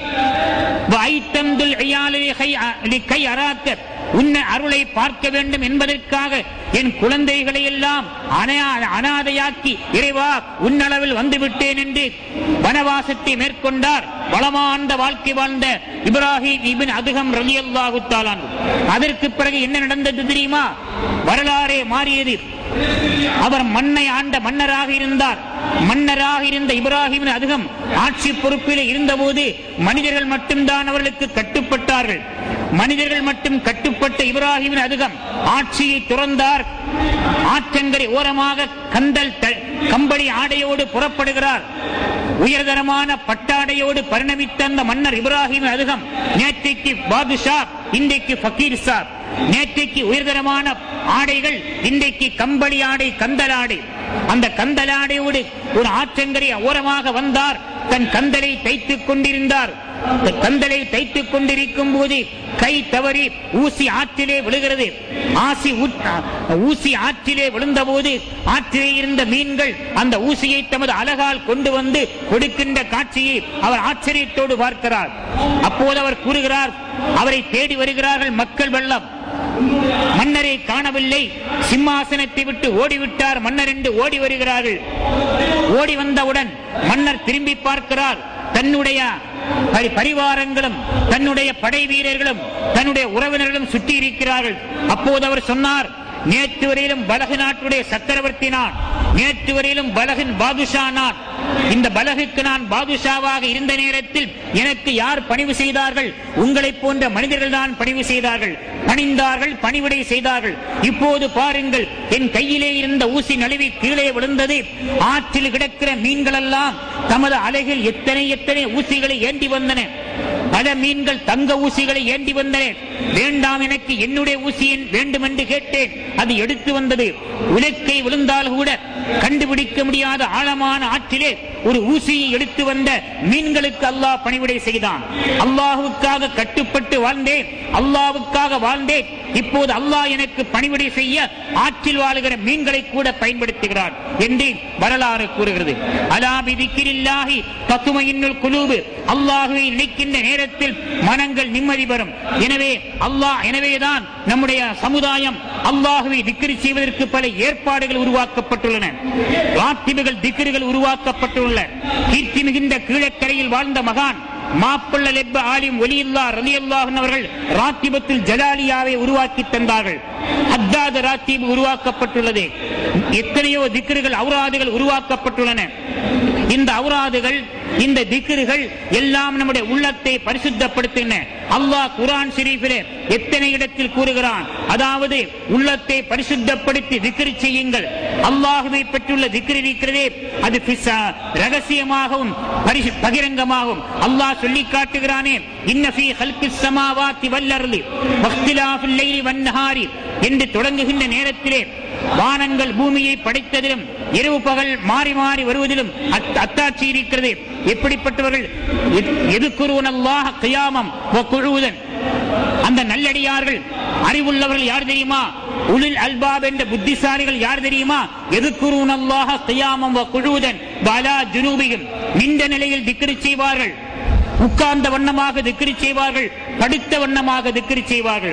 வைத்தந்துல் ஐயாலிலே கை அ- கை அராக்க உன்னை அருளை பார்க்க வேண்டும் என்பதற்காக என் குழந்தைகளை எல்லாம் அனா- அனாதையாக்கி இறைவா உன்னளவில் வந்து விட்டேன் என்று வனவாசத்தை மேற்கொண்டார் வளமார்ந்த வாழ்க்கை வாழ்ந்த இப்ராஹிம் இபின் அதுகம் ரலி அல்லாஹு அதற்கு பிறகு என்ன நடந்தது தெரியுமா வரலாறே மாறியது அவர் மண்ணை ஆண்ட மன்னராக இருந்தார் மன்னராக இருந்த இப்ராஹிம் அதிகம் ஆட்சி பொறுப்பில் இருந்தபோது மனிதர்கள் மட்டும்தான் அவர்களுக்கு கட்டுப்பட்டார்கள் மனிதர்கள் மட்டும் கட்டுப்பட்ட இப்ராஹிம் அதிகம் ஆட்சியை துறந்தார் ஆற்றங்கரை ஓரமாக கந்தல் த- கம்பளி ஆடையோடு புறப்படுகிறார் உயர்தரமான பட்டாடையோடு பரிணமித்த அந்த மன்னர் இப்ராஹிம் அதிகம் நேற்றைக்கு பாதுஷா இன்றைக்கு ஃபக்கீர் சாப் நேற்றைக்கு உயர்தரமான ஆடைகள் இன்றைக்கு கம்பளி ஆடை கந்தலாடை அந்த கந்தலாடையோடு ஒரு ஆற்றங்கரை ஓரமாக வந்தார் தன் கந்தலை தைத்துக் கொண்டிருந்தார் தன் கந்தலை தைத்துக் கொண்டிருக்கும் போது கை தவறி ஊசி ஆற்றிலே விழுகிறது ஆசி ஊ- ஊசி ஆற்றிலே விழுந்த போது ஆற்றிலே இருந்த மீன்கள் அந்த ஊசியை தமது அழகால் கொண்டு வந்து கொடுக்கின்ற காட்சியை அவர் ஆச்சரியத்தோடு பார்க்கிறார் அப்போது அவர் கூறுகிறார் அவரை தேடி வருகிறார்கள் மக்கள் வெள்ளம் மன்னரை காணவில்லை சிம்மாசனத்தை விட்டு ஓடிவிட்டார் மன்னர் என்று ஓடி வருகிறார்கள் ஓடி வந்தவுடன் மன்னர் திரும்பி பார்க்கிறார் தன்னுடைய பரி- பரிவாரங்களும் தன்னுடைய படை வீரர்களும் தன்னுடைய உறவினர்களும் சுற்றி இருக்கிறார்கள் அப்போது அவர் சொன்னார் நேற்று வரையிலும் பலகு நாட்டுடைய சக்கரவர்த்தி நான் நேற்று வரையிலும் பலகின் பாதுஷா நான் இந்த பலகுக்கு நான் பாதுஷாவாக இருந்த நேரத்தில் எனக்கு யார் பணிவு செய்தார்கள் உங்களைப் போன்ற மனிதர்கள் தான் பணிவு செய்தார்கள் பணிந்தார்கள் பணிவிடை செய்தார்கள் இப்போது பாருங்கள் என் கையிலே இருந்த ஊசி நழுவி கீழே விழுந்தது ஆற்றில் கிடக்கிற மீன்கள் எல்லாம் தமது அலைகள் எத்தனை எத்தனை ஊசிகளை ஏந்தி வந்தன பல மீன்கள் தங்க ஊசிகளை ஏந்தி வந்தன வேண்டாம் எனக்கு என்னுடைய ஊசியின் வேண்டும் என்று கேட்டேன் அது எடுத்து வந்தது உலக்கை விழுந்தால் கூட கண்டுபிடிக்க முடியாத ஆழமான ஆற்றிலே ஒரு ஊசியை எடுத்து வந்த மீன்களுக்கு அல்லாஹ் பணிவிடை செய்தான் அல்லாஹுக்காக கட்டுப்பட்டு வாழ்ந்தேன் அல்லாவுக்காக வாழ்ந்தேன் இப்போது அல்லாஹ் எனக்கு பணிவிடை செய்ய ஆற்றில் வாழுகிற மீன்களை கூட பயன்படுத்துகிறார் என்று வரலாறு கூறுகிறது அலாபி திக்கிரில்லாஹி தத்துமையின்னுள் குலூபு அல்லாஹுவை நினைக்கின்ற நேரத்தில் மனங்கள் நிம்மதி பெறும் எனவே அல்லாஹ் எனவேதான் நம்முடைய சமுதாயம் அல்லாஹுவை திக்ரி செய்வதற்கு பல ஏற்பாடுகள் உருவாக்கப்பட்டுள்ளன ராத்திபுகள் திக்ருகள் உருவாக்கப்பட்டுள்ள கீர்த்தி மிகுந்த கீழக்கரையில் வாழ்ந்த மகான் மாப்பிள்ள லெப்ப ஆலிம் ஒலியுல்லா ரலியல்லாஹன் அவர்கள் ராத்திபத்தில் ஜலாலியாவை உருவாக்கி தந்தார்கள் ஹத்தாது ராத்தீப் உருவாக்கப்பட்டுள்ளது எத்தனையோ திக்ருகள் அவுராதுகள் உருவாக்கப்பட்டுள்ளன இந்த அவுராதுகள் இந்த திக்ருகள் எல்லாம் நம்முடைய உள்ளத்தை பரிசுத்தப்படுத்தின அல்லாஹ் குரான் ஷெரீஃபிலே எத்தனை இடத்தில் கூறுகிறான் அதாவது உள்ளத்தை பரிசுத்தப்படுத்தி திக்ரு செய்யுங்கள் அல்லாஹுவை பெற்றுள்ள திக்ரு இருக்கிறதே அது பிசா ரகசியமாகவும் பரிசு பகிரங்கமாகவும் அல்லாஹ் சொல்லி காட்டுகிறானே இன்னஃபி ஹல்கிஸ் சமாவாத்தி வல்லர்லி வக்திலாஃபில் லைலி வன்னஹாரி என்று தொடங்குகின்ற நேரத்திலே வானங்கள் பூமியை படைத்ததிலும் இரவு பகல் மாறி மாறி வருவதிலும் அத்- அத்தாட்சி இருக்கிறது எப்படிப்பட்டவர்கள் எதுக்குருவன் அல்லாஹ் கியாமம் குழுவுதன் அந்த நல்லடியார்கள் அறிவுள்ளவர்கள் யார் தெரியுமா உளில் அல்பாப் என்ற புத்திசாலிகள் யார் தெரியுமா எதுக்குருவன் அல்லாஹ் கியாமம் குழுவுதன் பாலா ஜுனூபியும் நின்ற நிலையில் திக்ரு செய்வார்கள் உட்கார்ந்த வண்ணமாக திக்ரி செய்வார்கள் படுத்த வண்ணமாக திக்ரி செய்வார்கள்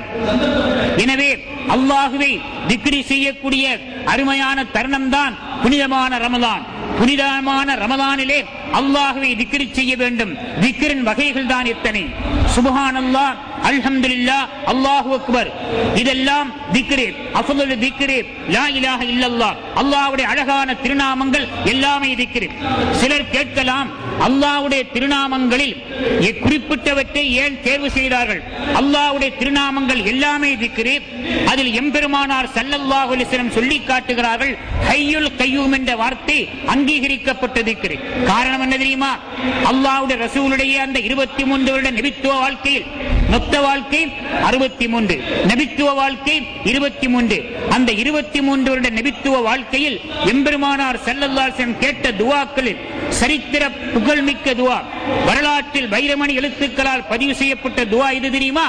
எனவே அல்லாஹுவை திக்ரி செய்யக்கூடிய அருமையான தருணம் தான் புனிதமான ரமதான் புனிதமான ரமதானிலே அல்லாஹுவை திக்ரி செய்ய வேண்டும் திக்ரின் வகைகள் தான் எத்தனை சுபஹான் அல்லாஹ் அல்ஹம்துலில்லா அல்லாஹு அக்பர் இதெல்லாம் திக்ரே அஃதலுல் திக்ரே லா இலாஹ இல்லல்லாஹ் அல்லாஹ்வுடைய அழகான திருநாமங்கள் எல்லாமே திக்ரு சிலர் கேட்கலாம் அல்லாஹ்வுடைய திருநாமங்களில் எ- குறிப்பிட்டவற்றை ஏன் தேர்வு செய்தார்கள் அல்லாஹ்வுடைய திருநாமங்கள் எல்லாமே திக்ரு அதில் எம்பெருமானார் ஸல்லல்லாஹு அலைஹி வஸல்லம் சொல்லி காட்டுகிறார்கள் ஹய்யுல் கய்யூம் என்ற வார்த்தை அங்கீகரிக்கப்பட்ட திக்ரு காரணம் என்ன தெரியுமா அல்லாஹ்வுடைய ரசூலுடைய அந்த இருபத்தி மூன்று வருட நபித்துவ வாழ்க்கையில் மொத்த வாழ்க்கை அறுபத்தி மூன்று நபித்துவ வாழ்க்கை இருபத்தி மூன்று அந்த இருபத்தி மூன்று வருட நபித்துவ வாழ்க்கையில் எம்பெருமானார் செல்லல்லாசன் கேட்ட துவாக்களில் சரித்திர புகழ்மிக்க துவா வரலாற்றில் வைரமணி எழுத்துக்களால் பதிவு செய்யப்பட்ட துவா இது தெரியுமா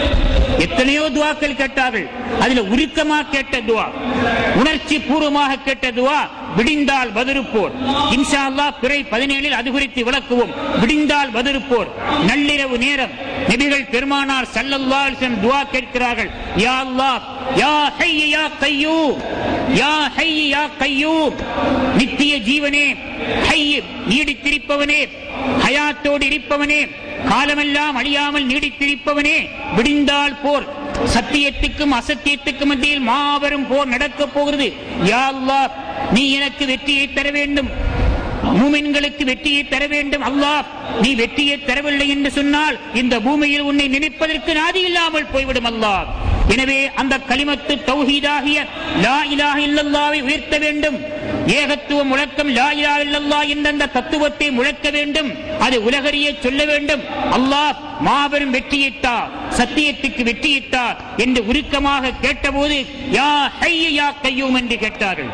எத்தனையோ துவாக்கள் கேட்டார்கள் அதுல உருக்கமா கேட்ட துவா உணர்ச்சி பூர்வமாக கேட்ட துவா விடிந்தால் பதிருப்போர் இன்ஷா அல்லாஹ் பிறை பதினேழில் அது குறித்து விளக்குவோம் விடிந்தால் பதிருப்போர் நள்ளிரவு நேரம் நபிகள் பெருமானார் ஸல்லல்லாஹு அலைஹி வஸல்லம் துவா கேட்கிறார்கள் யா அல்லாஹ் யா ஹய்ய யா கய்யூம் யா ஹய்ய யா கய்யூம் நித்திய ஜீவனே ஹய்ய நீடித்திருப்பவனே ஹயாத்தோடு இருப்பவனே காலமெல்லாம் அழியாமல் நீடித்திருப்பவனே விடிந்தால் போர் சத்தியத்துக்கும் அசத்தியத்துக்கும் மத்தியில் மாபெரும் போர் நடக்கப் போகிறது யா அல்லாஹ் நீ எனக்கு வெற்றியை தர வேண்டும் மூமின்களுக்கு வெற்றியை தர வேண்டும் அல்லாஹ் நீ வெற்றியை தரவில்லை என்று சொன்னால் இந்த பூமியில் உன்னை நினைப்பதற்கு நாதி இல்லாமல் போய்விடும் அல்லாஹ் எனவே அந்த கலிமத்து தௌஹீதாகிய லா இலாஹ இல்லல்லாவை உயர்த்த வேண்டும் ஏகத்துவ முழக்கம் லா இலாஹ இல்லல்லாஹ் என்ற அந்த தத்துவத்தை முழக்க வேண்டும் அது உலகறிய சொல்ல வேண்டும் அல்லாஹ் மாபெரும் வெற்றியிட்டா சத்தியத்துக்கு வெற்றியிட்டா என்று உருக்கமாக கேட்டபோது யா ஹய்ய யா கையூம் என்று கேட்டார்கள்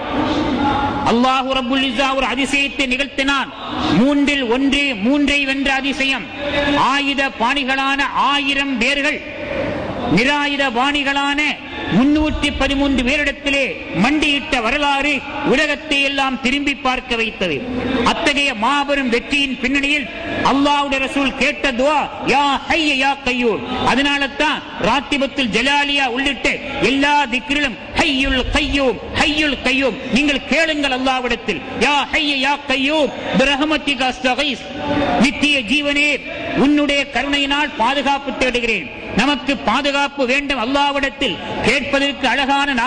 அல்லாஹு ரப்புல் இஸ்ஸா ஒரு அதிசயத்தை நிகழ்த்தினான் மூன்றில் ஒன்று மூன்றை வென்ற அதிசயம் ஆயுத பாணிகளான ஆயிரம் பேர்கள் நிராயுத பாணிகளான முன்னூற்றி பதிமூன்று பேரிடத்திலே மண்டியிட்ட வரலாறு உலகத்தை எல்லாம் திரும்பி பார்க்க வைத்தது அத்தகைய மாபெரும் வெற்றியின் பின்னணியில் அல்லாஹ்வுடைய ரசூல் கேட்ட துவா யா ஹய்ய யா கையூர் அதனால தான் ராத்திபத்தில் ஜலாலியா உள்ளிட்ட எல்லா திக்கிலும் ஹய்யுல் கையூம் ஹய்யுல் கையூம் நீங்கள் கேளுங்கள் அல்லாஹ்விடத்தில் யா ஹய்ய யா கையூம் பிரஹமத்திக அஸ்தகைஸ் நித்திய ஜீவனே உன்னுடைய கருணையினால் பாதுகாப்பு தேடுகிறேன் நமக்கு பாதுகாப்பு வேண்டும் அல்லாவிடத்தில் கேட்பதற்கு அழகான நாமம்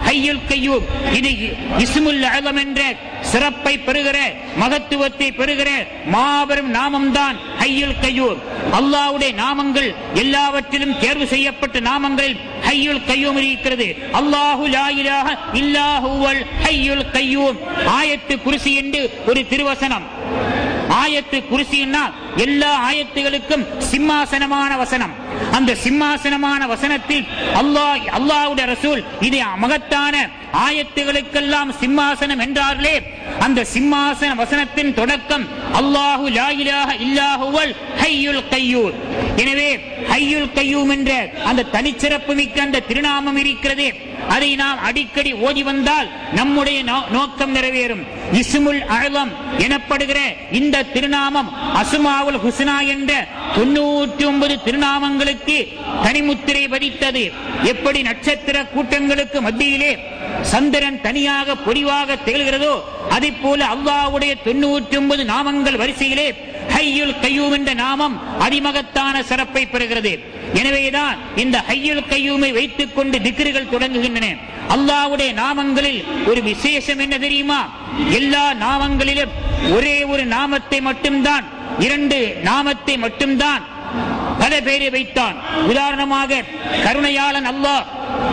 ஹையுல் கையூம் இது இஸ்முல் அலம் என்ற சிறப்பை பெறுகிற மகத்துவத்தை பெறுகிற மாபெரும் நாமம்தான் ஹையுல் கையூம் அல்லாஹ்வுடைய நாமங்கள் எல்லாவற்றிலும் தேர்வு செய்யப்பட்ட நாமங்களில் ஹையுல் கையூம் இருக்கிறது அல்லாஹு லா இலாஹ இல்லாஹுவல் ஹையுல் கையூம் ஆயத்து குருசி என்று ஒரு திருவசனம் ஆயத்து குருசின்னா எல்லா ஆயத்துகளுக்கும் சிம்மாசனமான வசனம் அந்த சிம்மாசனமான வசனத்தில் அல்லாஹ் அல்லாஹ்வுடைய ரசூல் இது மகத்தான ஆயத்துகளுக்கெல்லாம் சிம்மாசனம் என்றார்களே அந்த சிம்மாசன வசனத்தின் தொடக்கம் அல்லாஹு லா இலாஹ இல்லாஹுவல் ஹையுல் கையூர் எனவே ஹையுல் கையூம் என்ற அந்த தனிச்சிறப்பு மிக்க அந்த திருநாமம் இருக்கிறதே அதை நாம் அடிக்கடி ஓதி வந்தால் நம்முடைய நோ- நோக்கம் நிறைவேறும் இஸ்முல் அழலம் எனப்படுகிற இந்த திருநாமம் அசுமாவுல் ஹுஸ்னா என்ற தொண்ணூற்றி ஒன்பது திருநாமங்களுக்கு தனிமுத்திரை பதித்தது எப்படி நட்சத்திர கூட்டங்களுக்கு மத்தியிலே சந்திரன் தனியாக பொறிவாக திகழ்கிறதோ அதை போல அல்லாஹ்வுடைய தொண்ணூற்றி ஒன்பது நாமங்கள் வரிசையிலே ஹையுல் கையூம் என்ற நாமம் அதிமகத்தான சிறப்பை பெறுகிறது எனவேதான் இந்த ஹையுல் கையூமை வைத்துக் கொண்டு திக்ருகள் தொடங்குகின்றன அல்லாஹ்வுடைய நாமங்களில் ஒரு விசேஷம் என்ன தெரியுமா எல்லா நாமங்களிலும் ஒரே ஒரு நாமத்தை மட்டும்தான் இரண்டு நாமத்தை மட்டும்தான் பல பேரை வைத்தான் உதாரணமாக கருணையாளன் அல்லாஹ்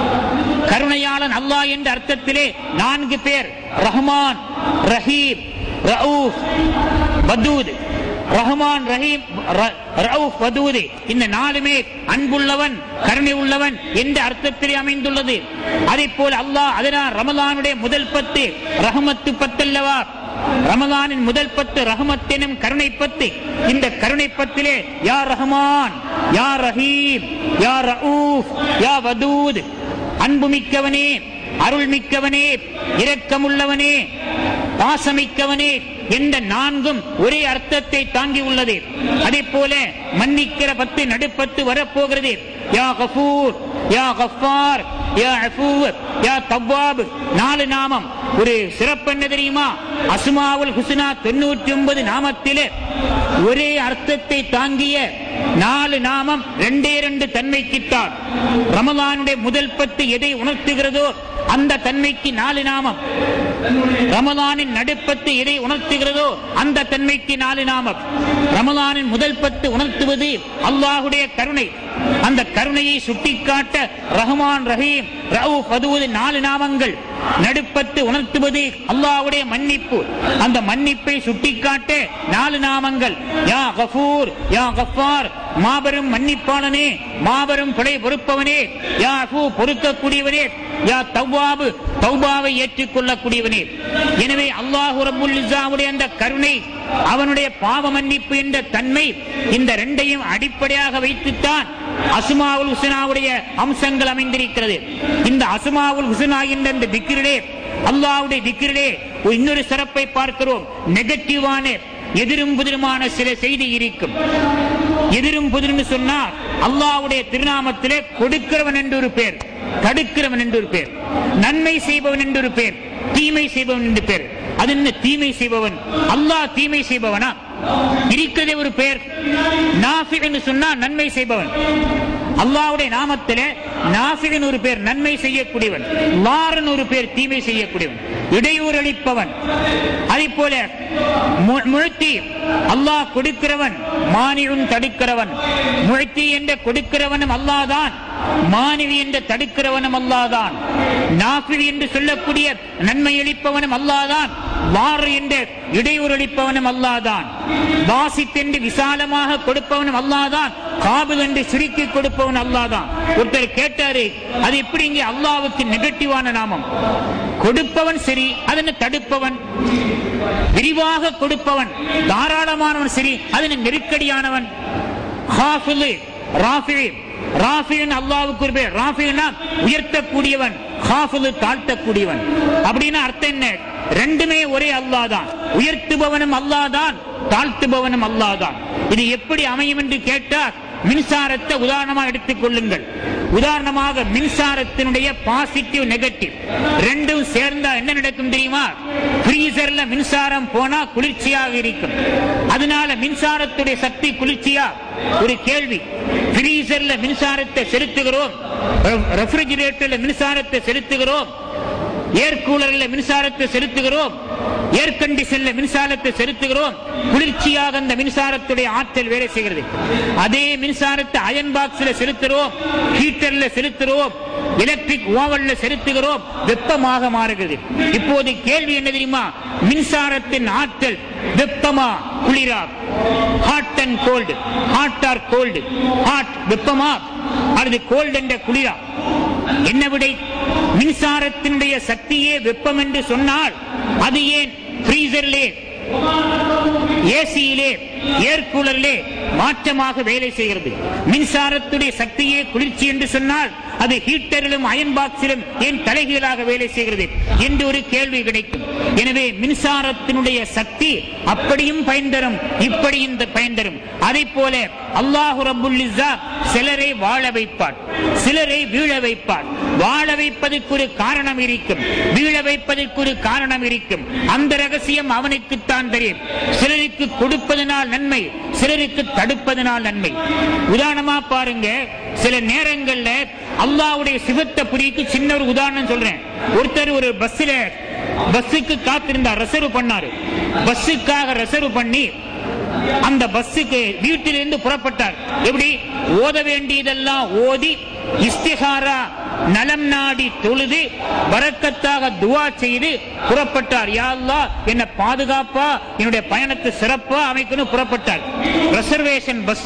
கருணையாளன் அல்லாஹ் என்ற அர்த்தத்திலே நான்கு பேர் ரஹ்மான் ரஹீம் ரவுஃப் வதூத் ரஹ்மான் ரஹீம் ர- ரவுஃப் வதூத் இந்த நாலுமே அன்புள்ளவன் கருணை உள்ளவன் என்ற அர்த்தத்திலே அமைந்துள்ளது அதே போல் அல்லாஹ் அதனால் ரமலானுடைய முதல் பத்து ரஹமத்து பத்தல்லவா ரமலானின் முதல் பத்து ரஹமத் எனும் கருணை பத்து இந்த கருணை பத்திலே யா ரஹ்மான் யா ரஹீம் யா ரவுஃப் யா வதூத் அன்புமிக்கவனே அருள்மிக்கவனே இரக்கமுள்ளவனே பாசமிக்கவனே என்ற நான்கும் ஒரே அர்த்தத்தை தாங்கி உள்ளது அதே போல மன்னிக்கிற பத்து நடுப்பத்து வரப்போகிறது யா கஃபூர் யா கஃபார் யா அஃபூவ் யா தவ்வாப் நாலு நாமம் ஒரு சிறப்பு என்ன தெரியுமா அஸ்மாவுல் ஹுஸ்னா தொண்ணூற்றி ஒன்பது நாமத்திலே ஒரே அர்த்தத்தை தாங்கிய நாலு நாமம் ரெண்டே ரெண்டு தன்மைக்குத்தான் ரமலானுடைய முதல் பத்து எதை உணர்த்துகிறதோ அந்த தன்மைக்கு நாலு நாமம் ரமலானின் நடுப்பத்து எதை உணர்த்துகிறதோ அந்த தன்மைக்கு நாலு நாமம் ரமலானின் முதல் பத்து உணர்த்துவது அல்லாஹுடைய கருணை அந்த கருணையை சுட்டிக்காட்ட ரஹ்மான் ரஹீம் ரவுஃப் அதுவது நாலு நாமங்கள் நடுப்பத்து உணர்த்துவது அல்லாஹ்வுடைய மன்னிப்பு அந்த மன்னிப்பை சுட்டிக்காட்ட நாலு நாமங்கள் யா கஃபூர் யா கஃபார் மாபெரும் மன்னிப்பாளனே மாபெரும் பிழை பொறுப்பவனே யா அஃபூ பொறுக்கக்கூடியவனே யா தவ்வாபு தௌபாவை ஏற்றுக்கொள்ளக்கூடியவனே எனவே அல்லாஹு ரப்புல் இஸ்ஸாவுடைய அந்த கருணை அவனுடைய பாவ மன்னிப்பு என்ற தன்மை இந்த ரெண்டையும் அடிப்படையாக வைத்துத்தான் அசுமாவுல் ஹுசனாவுடைய அம்சங்கள் அமைந்திருக்கிறது இந்த அசுமாவுல் ஹுசனா என்ற இந்த திக்கிரிலே அல்லாஹ்வுடைய திக்கிரிலே ஒரு இன்னொரு சிறப்பை பார்க்கிறோம் நெகட்டிவான எதிரும் புதிருமான சில செய்தி இருக்கும் எதிரும் புதிர்னு சொன்னார் அல்லாஹ்வுடைய திருநாமத்திலே கொடுக்கிறவன் என்று ஒரு பேர் தடுக்கிறவன் என்று ஒரு பேர் நன்மை செய்பவன் என்று ஒரு பேர் தீமை செய்பவன் என்று பேர் அது என்ன தீமை செய்பவன் அல்லாஹ் தீமை செய்பவனா இருக்கிறதே ஒரு பேர் நாஃபி என்று சொன்னா நன்மை செய்பவன் அல்லாஹ்வுடைய நாமத்திலே நாஃபிகன் ஒரு பேர் நன்மை செய்யக்கூடியவன் லாரன் ஒரு பேர் தீமை செய்யக்கூடியவன் இடையூறு அளிப்பவன் அதே போல மு- முழுத்தி அல்லாஹ் கொடுக்கிறவன் மானியும் தடுக்கிறவன் முழுத்தி என்ற கொடுக்கிறவனும் அல்லாதான் மாணவி என்று தடுக்கிறவனும் அல்லாதான் நாஃபி என்று சொல்லக்கூடிய நன்மை அளிப்பவனும் அல்லாதான் வார் என்று இடையூறு அளிப்பவனும் அல்லாதான் வாசித் என்று விசாலமாக கொடுப்பவனும் அல்லாதான் காபில் என்று சுருக்கி கொடுப்பவன் அல்லாதான் ஒருத்தர் கேட்டாரு அது எப்படி இங்கே அல்லாவுக்கு நெகட்டிவான நாமம் கொடுப்பவன் சரி அதனை தடுப்பவன் விரிவாக கொடுப்பவன் தாராளமானவன் சரி அதனை நெருக்கடியானவன் ஹாஃபிலு, ராஃபி ராஃபின் அல்லாவுக்கு ஒரு பேர் ராஃபின்னா உயர்த்தக்கூடியவன் ஹாஃபிலு தாழ்த்தக்கூடியவன் அப்படின்னு அர்த்தம் என்ன ரெண்டுமே ஒரே அல்லாதான் உயர்த்துபவனும் அல்லாதான் தாழ்த்துபவனும் அல்லாதான் இது எப்படி அமையும் என்று கேட்டால் மின்சாரத்தை உதாரணமாக எடுத்துக் கொள்ளுங்கள் உதாரணமாக மின்சாரத்தினுடைய பாசிட்டிவ் நெகட்டிவ் ரெண்டும் சேர்ந்தா என்ன நடக்கும் தெரியுமா ஃப்ரீசர்ல மின்சாரம் போனா குளிர்ச்சியாக இருக்கும் அதனால மின்சாரத்துடைய சக்தி குளிர்ச்சியா ஒரு கேள்வி ஃப்ரீசர்ல மின்சாரத்தை செலுத்துகிறோம் ரெஃப்ரிஜிரேட்டர்ல மின்சாரத்தை செலுத்துகிறோம் ஏர் கூலர்ல மின்சாரத்தை செலுத்துகிறோம் ஏர் கண்டிஷன்ல மின்சாரத்தை செலுத்துகிறோம் குளிர்ச்சியாக அந்த மின்சாரத்துடைய ஆற்றல் வேலை செய்கிறது அதே மின்சாரத்தை அயன் பாக்ஸ்ல செலுத்துகிறோம் ஹீட்டர்ல செலுத்துகிறோம் எலக்ட்ரிக் ஓவன்ல செலுத்துகிறோம் வெப்பமாக மாறுகிறது இப்போது கேள்வி என்ன தெரியுமா மின்சாரத்தின் ஆற்றல் வெப்பமா குளிரா hot and cold hot or cold hot வெப்பமா அல்லது கோல்டு என்ற குளிரா என்ன விடை மின்சாரத்தினுடைய சக்தியே வெப்பம் என்று சொன்னால் அது ஏன் ஃப்ரீசர்லே ஏசியிலே ஏர் கூலரிலே மாற்றமாக வேலை செய்கிறது மின்சாரத்துடைய சக்தியே குளிர்ச்சி என்று சொன்னால் அது ஹீட்டரிலும் அயன் பாக்ஸிலும் ஏன் தலைகீழாக வேலை செய்கிறது என்று ஒரு கேள்வி கிடைக்கும் எனவே மின்சாரத்தினுடைய சக்தி அப்படியும் பயன் தரும் இப்படியும் பயன் தரும் அதை போல அல்லாஹு ரபுல் சிலரை வாழ வைப்பார் சிலரை வீழ வைப்பார் வாழ வைப்பதற்கு ஒரு காரணம் இருக்கும் வீழ வைப்பதற்கு ஒரு காரணம் இருக்கும் அந்த ரகசியம் அவனுக்குத்தான் தெரியும் சிலருக்கு கொடுப்பதனால் நன்மை சிலருக்கு தடுப்பதனால் நன்மை உதாரணமா பாருங்க சில நேரங்கள்ல அல்லாவுடைய சிவத்தை புரிக்கு சின்ன ஒரு உதாரணம் சொல்றேன் ஒருத்தர் ஒரு பஸ்ல பஸ்ஸுக்கு காத்திருந்தார் ரிசர்வ் பண்ணாரு பஸ்ஸுக்காக ரிசர்வ் பண்ணி அந்த பஸ்ஸுக்கு வீட்டிலிருந்து புறப்பட்டார் எப்படி ஓத வேண்டியதெல்லாம் ஓதி இஸ்திகாரா நலம் நாடி தொழுது வரக்கத்தாக துவா செய்து புறப்பட்டார் யா அல்லாஹ் என்ன பாதுகாப்பா என்னுடைய பயணத்தை சிறப்பா அமைக்கணும் புறப்பட்டார் ரிசர்வேஷன் பஸ்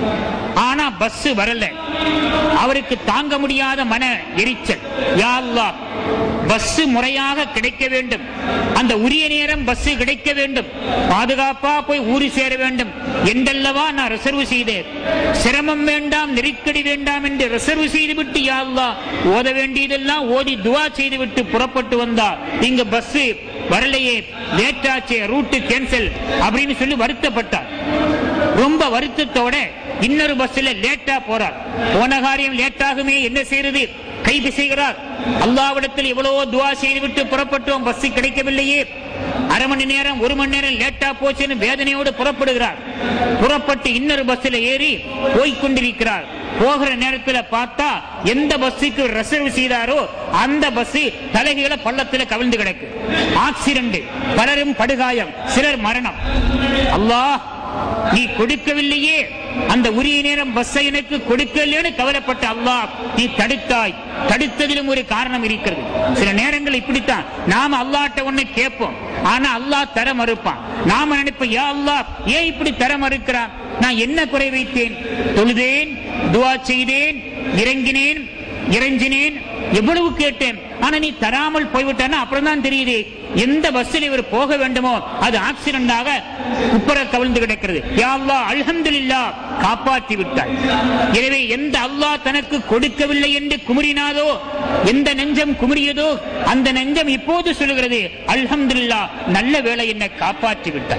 ஆனா பஸ் வரல அவருக்கு தாங்க முடியாத மன எரிச்சல் யா அல்லாஹ் பஸ் முறையாக கிடைக்க வேண்டும் அந்த உரிய நேரம் பஸ் கிடைக்க வேண்டும் பாதுகாப்பா போய் ஊரு சேர வேண்டும் என்றல்லவா நான் ரிசர்வ் செய்தேன் சிரமம் வேண்டாம் நெருக்கடி வேண்டாம் என்று ரிசர்வ் செய்துவிட்டு யா அல்லாஹ் ஓத வேண்டியதெல்லாம் ஓதி துவா செய்துவிட்டு புறப்பட்டு வந்தா இங்க பஸ் வரலையே லேட் ஆச்சே ரூட்டு கேன்சல் அப்படின்னு சொல்லி வருத்தப்பட்டார் ரொம்ப வருத்தத்தோட இன்னொரு பஸ்ல லேட்டா போறார் போன காரியம் லேட் ஆகுமே என்ன செய்யறது கைது செய்கிறார் அல்லாவிடத்தில் எவ்வளவோ துவா செய்துவிட்டு புறப்பட்டோம் பஸ் கிடைக்கவில்லையே அரை மணி நேரம் ஒரு மணி நேரம் லேட்டா போச்சுன்னு வேதனையோடு புறப்படுகிறார் புறப்பட்டு இன்னொரு பஸ்ல ஏறி போய்கொண்டிருக்கிறார் போகிற நேரத்துல பார்த்தா எந்த பஸ்ஸுக்கு ரிசர்வ் செய்தாரோ அந்த பஸ் தலைகீழ பள்ளத்துல கவிழ்ந்து கிடக்கு ஆக்சிடென்ட் பலரும் படுகாயம் சிலர் மரணம் அல்லாஹ் நீ கொடுக்கவில்லையே அந்த உரிய நேரம் பஸ்ஸை எனக்கு கொடுக்கலைன்னு கவலைப்பட்ட அல்லாஹ் நீ தடுத்தாய் தடுத்ததிலும் ஒரு காரணம் இருக்கிறது சில நேரங்கள் இப்படித்தான் நாம அல்லாட்ட ஒண்ணு கேட்போம் ஆனா அல்லாஹ் தர மறுப்பான் நாம நினைப்போம் யா அல்லாஹ் ஏன் இப்படி தர மறுக்கிறான் நான் என்ன குறை வைத்தேன் தொழுதேன் துவா செய்தேன் இறங்கினேன் இறைஞ்சினேன் எவ்வளவு கேட்டேன் ஆனா நீ தராமல் போய்விட்டானா அப்புறம் தான் தெரியுது எந்த பஸ்ஸில் இவர் போக வேண்டுமோ அது ஆக்சிடென்டாக குப்பர கவிழ்ந்து கிடக்கிறது யா அல்லாஹ் அல்ஹம்துலில்லாஹ் காப்பாற்றி விட்டாய் எனவே எந்த அல்லாஹ் தனக்கு கொடுக்கவில்லை என்று குமுறினாதோ எந்த நெஞ்சம் குமுறியதோ அந்த நெஞ்சம் இப்போது சொல்லுகிறது அல்ஹம்துலில்லாஹ் நல்ல வேலை என்னை காப்பாற்றி விட்டாய்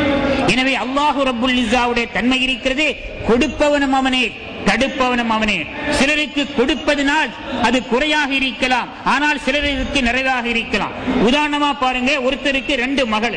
எனவே அல்லாஹு ரப்புல் இஸ்ஸாவுடைய தன்மை இருக்கிறது கொடுப்பவனும் அவனே தடுப்பவனும் அவனே சிலருக்கு கொடுப்பதனால் அது குறையாக இருக்கலாம் ஆனால் சிலருக்கு நிறைவாக இருக்கலாம் உதாரணமா பாருங்க ஒருத்தருக்கு ரெண்டு மகள்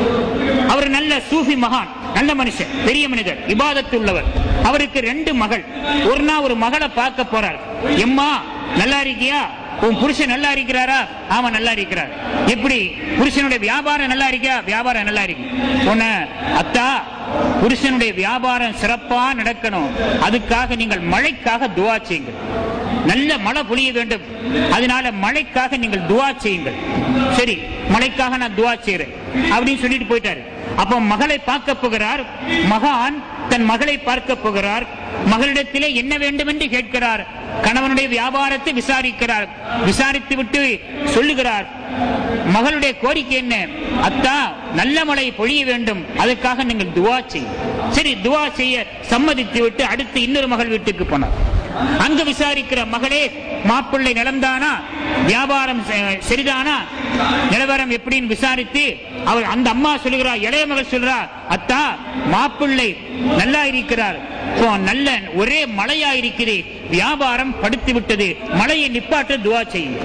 அவர் நல்ல சூஃபி மகான் நல்ல மனுஷன் பெரிய மனிதர் இபாதத்து உள்ளவர் அவருக்கு ரெண்டு மகள் ஒரு நாள் ஒரு மகளை பார்க்க போறார் எம்மா நல்லா இருக்கியா உன் புருஷன் நல்லா இருக்கிறாரா ஆமா நல்லா இருக்கிறார் எப்படி புருஷனுடைய வியாபாரம் நல்லா இருக்கா வியாபாரம் நல்லா இருக்கு உன்ன அத்தா புருஷனுடைய வியாபாரம் சிறப்பா நடக்கணும் அதுக்காக நீங்கள் மழைக்காக துவா செய்யுங்கள் நல்ல மழை பொழிய வேண்டும் அதனால மழைக்காக நீங்கள் துவா செய்யுங்கள் சரி மழைக்காக நான் துவா செய்யறேன் அப்படின்னு சொல்லிட்டு போயிட்டாரு அப்போ மகளை பார்க்க போகிறார் மகான் தன் மகளை பார்க்க போகிறார் மகளிடத்திலே என்ன வேண்டும் என்று கேட்கிறார் கணவனுடைய வியாபாரத்தை விசாரிக்கிறார் விசாரித்து விட்டு சொல்லுகிறார் மகளுடைய கோரிக்கை என்ன அத்தா நல்ல மழை பொழிய வேண்டும் அதுக்காக நீங்கள் துவா செய்யும் சரி துவா செய்ய சம்மதித்து விட்டு அடுத்து இன்னொரு மகள் வீட்டுக்கு போனார் அங்கு விசாரிக்கிற மகளே மாப்பிள்ளை நிலம்தானா வியாபாரம் செ- சரிதானா நிலவரம் எப்படின்னு விசாரித்து அவர் அந்த அம்மா சொல்லுகிறார் இளைய மகள் சொல்றா அத்தா மாப்பிள்ளை நல்லா இருக்கிறார் இப்போ நல்ல ஒரே மழையா இருக்குது வியாபாரம் படுத்து விட்டது மழையை நிப்பாட்ட துவா செய்யுங்கள்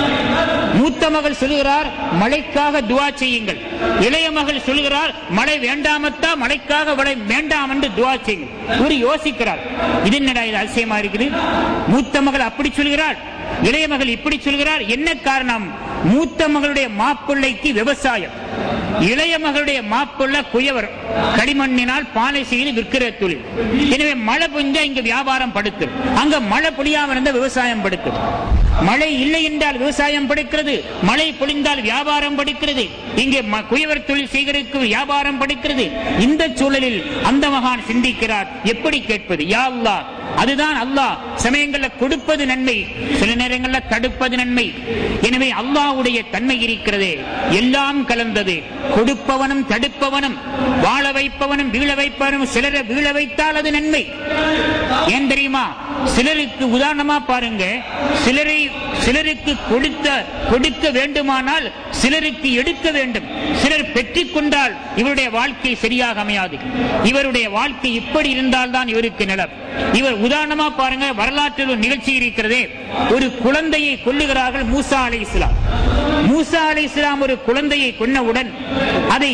மூத்த மகள் சொல்லுகிறார் மழைக்காக துவா செய்யுங்கள் இளைய மகள் சொல்லுகிறார் மழை வேண்டாமத்தா மழைக்காக மழை வேண்டாம் என்று துவா செய்யுங்கள் இவர் யோசிக்கிறார் இது என்னடா இது அதிசயமா இருக்குது மூத்த மகள் அப்படி சொல்கிறார் இளைய மகள் இப்படி சொல்கிறார் என்ன காரணம் மூத்த மகளுடைய மாப்பிள்ளைக்கு விவசாயம் இளைய மகளுடைய மாப்பிள்ள குயவர் களிமண்ணினால் பானை செய்து விற்கிற தொழில் எனவே மழை பெஞ்சா இங்க வியாபாரம் படுத்தும் அங்க மழை பொழியாம இருந்தா விவசாயம் படுத்தும் மழை இல்லை என்றால் விவசாயம் படுக்கிறது மழை பொழிந்தால் வியாபாரம் படுக்கிறது இங்கே ம- குயவர் தொழில் செய்கிறதுக்கு வியாபாரம் படுக்கிறது இந்த சூழலில் அந்த மகான் சிந்திக்கிறார் எப்படி கேட்பது யா அல்லாஹ் அதுதான் அல்லாஹ் சமயங்கள்ல கொடுப்பது நன்மை சில நேரங்கள்ல தடுப்பது நன்மை எனவே அல்லாஹ்வுடைய தன்மை இருக்கிறது எல்லாம் கலந்தது கொடுப்பவனும் தடுப்பவனும் வாழ வைப்பவனும் வீழ வைப்பவனும் சிலரை வீழ வைத்தால் அது நன்மை ஏன் தெரியுமா சிலருக்கு உதாரணமா பாருங்க சிலரை சிலருக்கு கொடுத்த கொடுக்க வேண்டுமானால் சிலருக்கு எடுக்க வேண்டும் சிலர் பெற்றுக் கொண்டால் இவருடைய வாழ்க்கை சரியாக அமையாது இவருடைய வாழ்க்கை இப்படி இருந்தால்தான் இவருக்கு நிலம் இவர் உதாரணமா பாருங்க வரலாற்றில் ஒரு நிகழ்ச்சி இருக்கிறதே ஒரு குழந்தையை கொல்லுகிறார்கள் மூசா அலை இஸ்லாம் மூசா அலை இஸ்லாம் ஒரு குழந்தையை கொன்னவுடன் அதை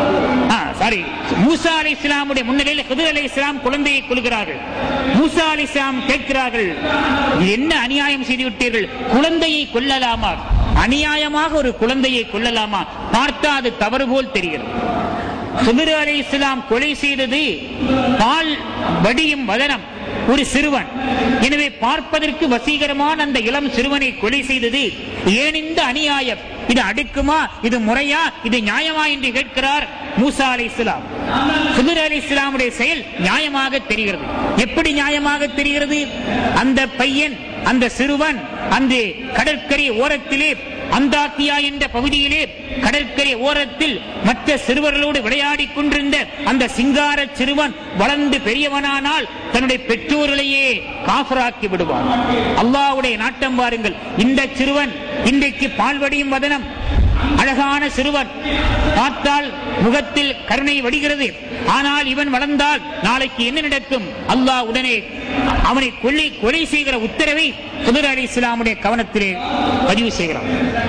சாரி மூசா அலை இஸ்லாமுடைய முன்னிலையில் ஹிதர் அலை இஸ்லாம் குழந்தையை கொள்கிறார்கள் மூசா அலை இஸ்லாம் கேட்கிறார்கள் "இது என்ன அநியாயம் செய்து விட்டீர்கள் குழந்தையை கொல்லலாமா அநியாயமாக ஒரு குழந்தையை கொல்லலாமா பார்த்தா அது தவறு போல் தெரிகிறது சுமிரு அலை இஸ்லாம் கொலை செய்தது பால் வடியும் வதனம் ஒரு சிறுவன் எனவே பார்ப்பதற்கு வசீகரமான அந்த இளம் சிறுவனை கொலை செய்தது ஏன் இந்த அநியாயம் இது அடுக்குமா இது முறையா இது நியாயமா என்று கேட்கிறார் மூசா அலை இஸ்லாம் சுமிர் அலி இஸ்லாமுடைய செயல் நியாயமாக தெரிகிறது எப்படி நியாயமாக தெரிகிறது அந்த பையன் அந்த சிறுவன் அந்த கடற்கரை ஓரத்திலே அந்தாக்கியா என்ற பகுதியிலே கடற்கரை ஓரத்தில் மற்ற சிறுவர்களோடு விளையாடிக் கொண்டிருந்த அந்த சிங்கார சிறுவன் வளர்ந்து பெரியவனானால் தன்னுடைய பெற்றோர்களையே காஃபராக்கி விடுவான் அல்லாஹ்வுடைய நாட்டம் பாருங்கள் இந்த சிறுவன் இன்றைக்கு பால்வடியும் வதனம் அழகான சிறுவன் பார்த்தால் முகத்தில் கருணை வடிகிறது ஆனால் இவன் வளர்ந்தால் நாளைக்கு என்ன நடக்கும் அல்லாஹ் உடனே அவனை கொல்லி கொலை செய்கிற உத்தரவை குதிர் அலி இஸ்லாமுடைய கவனத்திலே பதிவு செய்கிறான்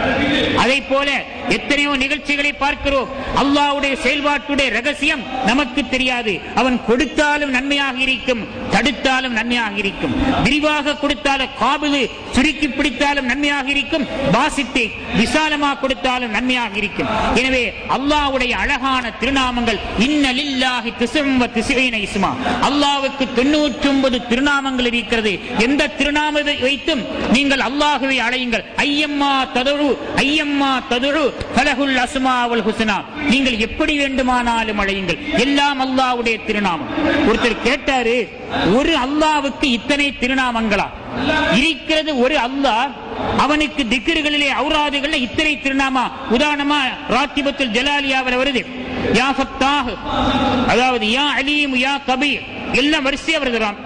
அதை போல எத்தனையோ நிகழ்ச்சிகளை பார்க்கிறோம் அல்லாஹ்வுடைய செயல்பாட்டுடைய ரகசியம் நமக்கு தெரியாது அவன் கொடுத்தாலும் நன்மையாக இருக்கும் தடுத்தாலும் நன்மையாக இருக்கும் விரிவாக கொடுத்தாலும் காபிது சுருக்கி பிடித்தாலும் நன்மையாக இருக்கும் வாசித்து விசாலமாக கொடுத்தாலும் நன்மையாக இருக்கும் எனவே அல்லாஹ்வுடைய அழகான திருநாமங்கள் இன்னலில்லாஹி திசும் வ திசுவைன இஸ்மா அல்லாஹ்வுக்கு தொண்ணூற்றி ஒன்பது திருநாமங்கள் இருக்கிறது எந்த திருநாமத்தை வைத்தும் நீங்கள் அல்லாஹுவை அழையுங்கள் ஐயம்மா ததுரு ஐயம்மா ததுரு ஃபலகுல் அஸ்மாவுல் ஹுஸ்னா நீங்கள் எப்படி வேண்டுமானாலும் அழையுங்கள் எல்லாம் அல்லாஹ்வுடைய திருநாமம் ஒருத்தர் கேட்டாரு ஒரு அல்லாஹ்வுக்கு இத்தனை திருநாமங்களா இருக்கிறது ஒரு அல்லாஹ் அவனுக்கு திக்கிர்களிலே ஔராதுகளில் இத்தனை திருநாமா உதாரணமா ராத்திபத்துல் ஜலாலியாவில் வருது யா ஃபத்தாஹ் அதாவது யா அலீம் யா கபீர் எல்லாம் வரிசையா வருகிறான்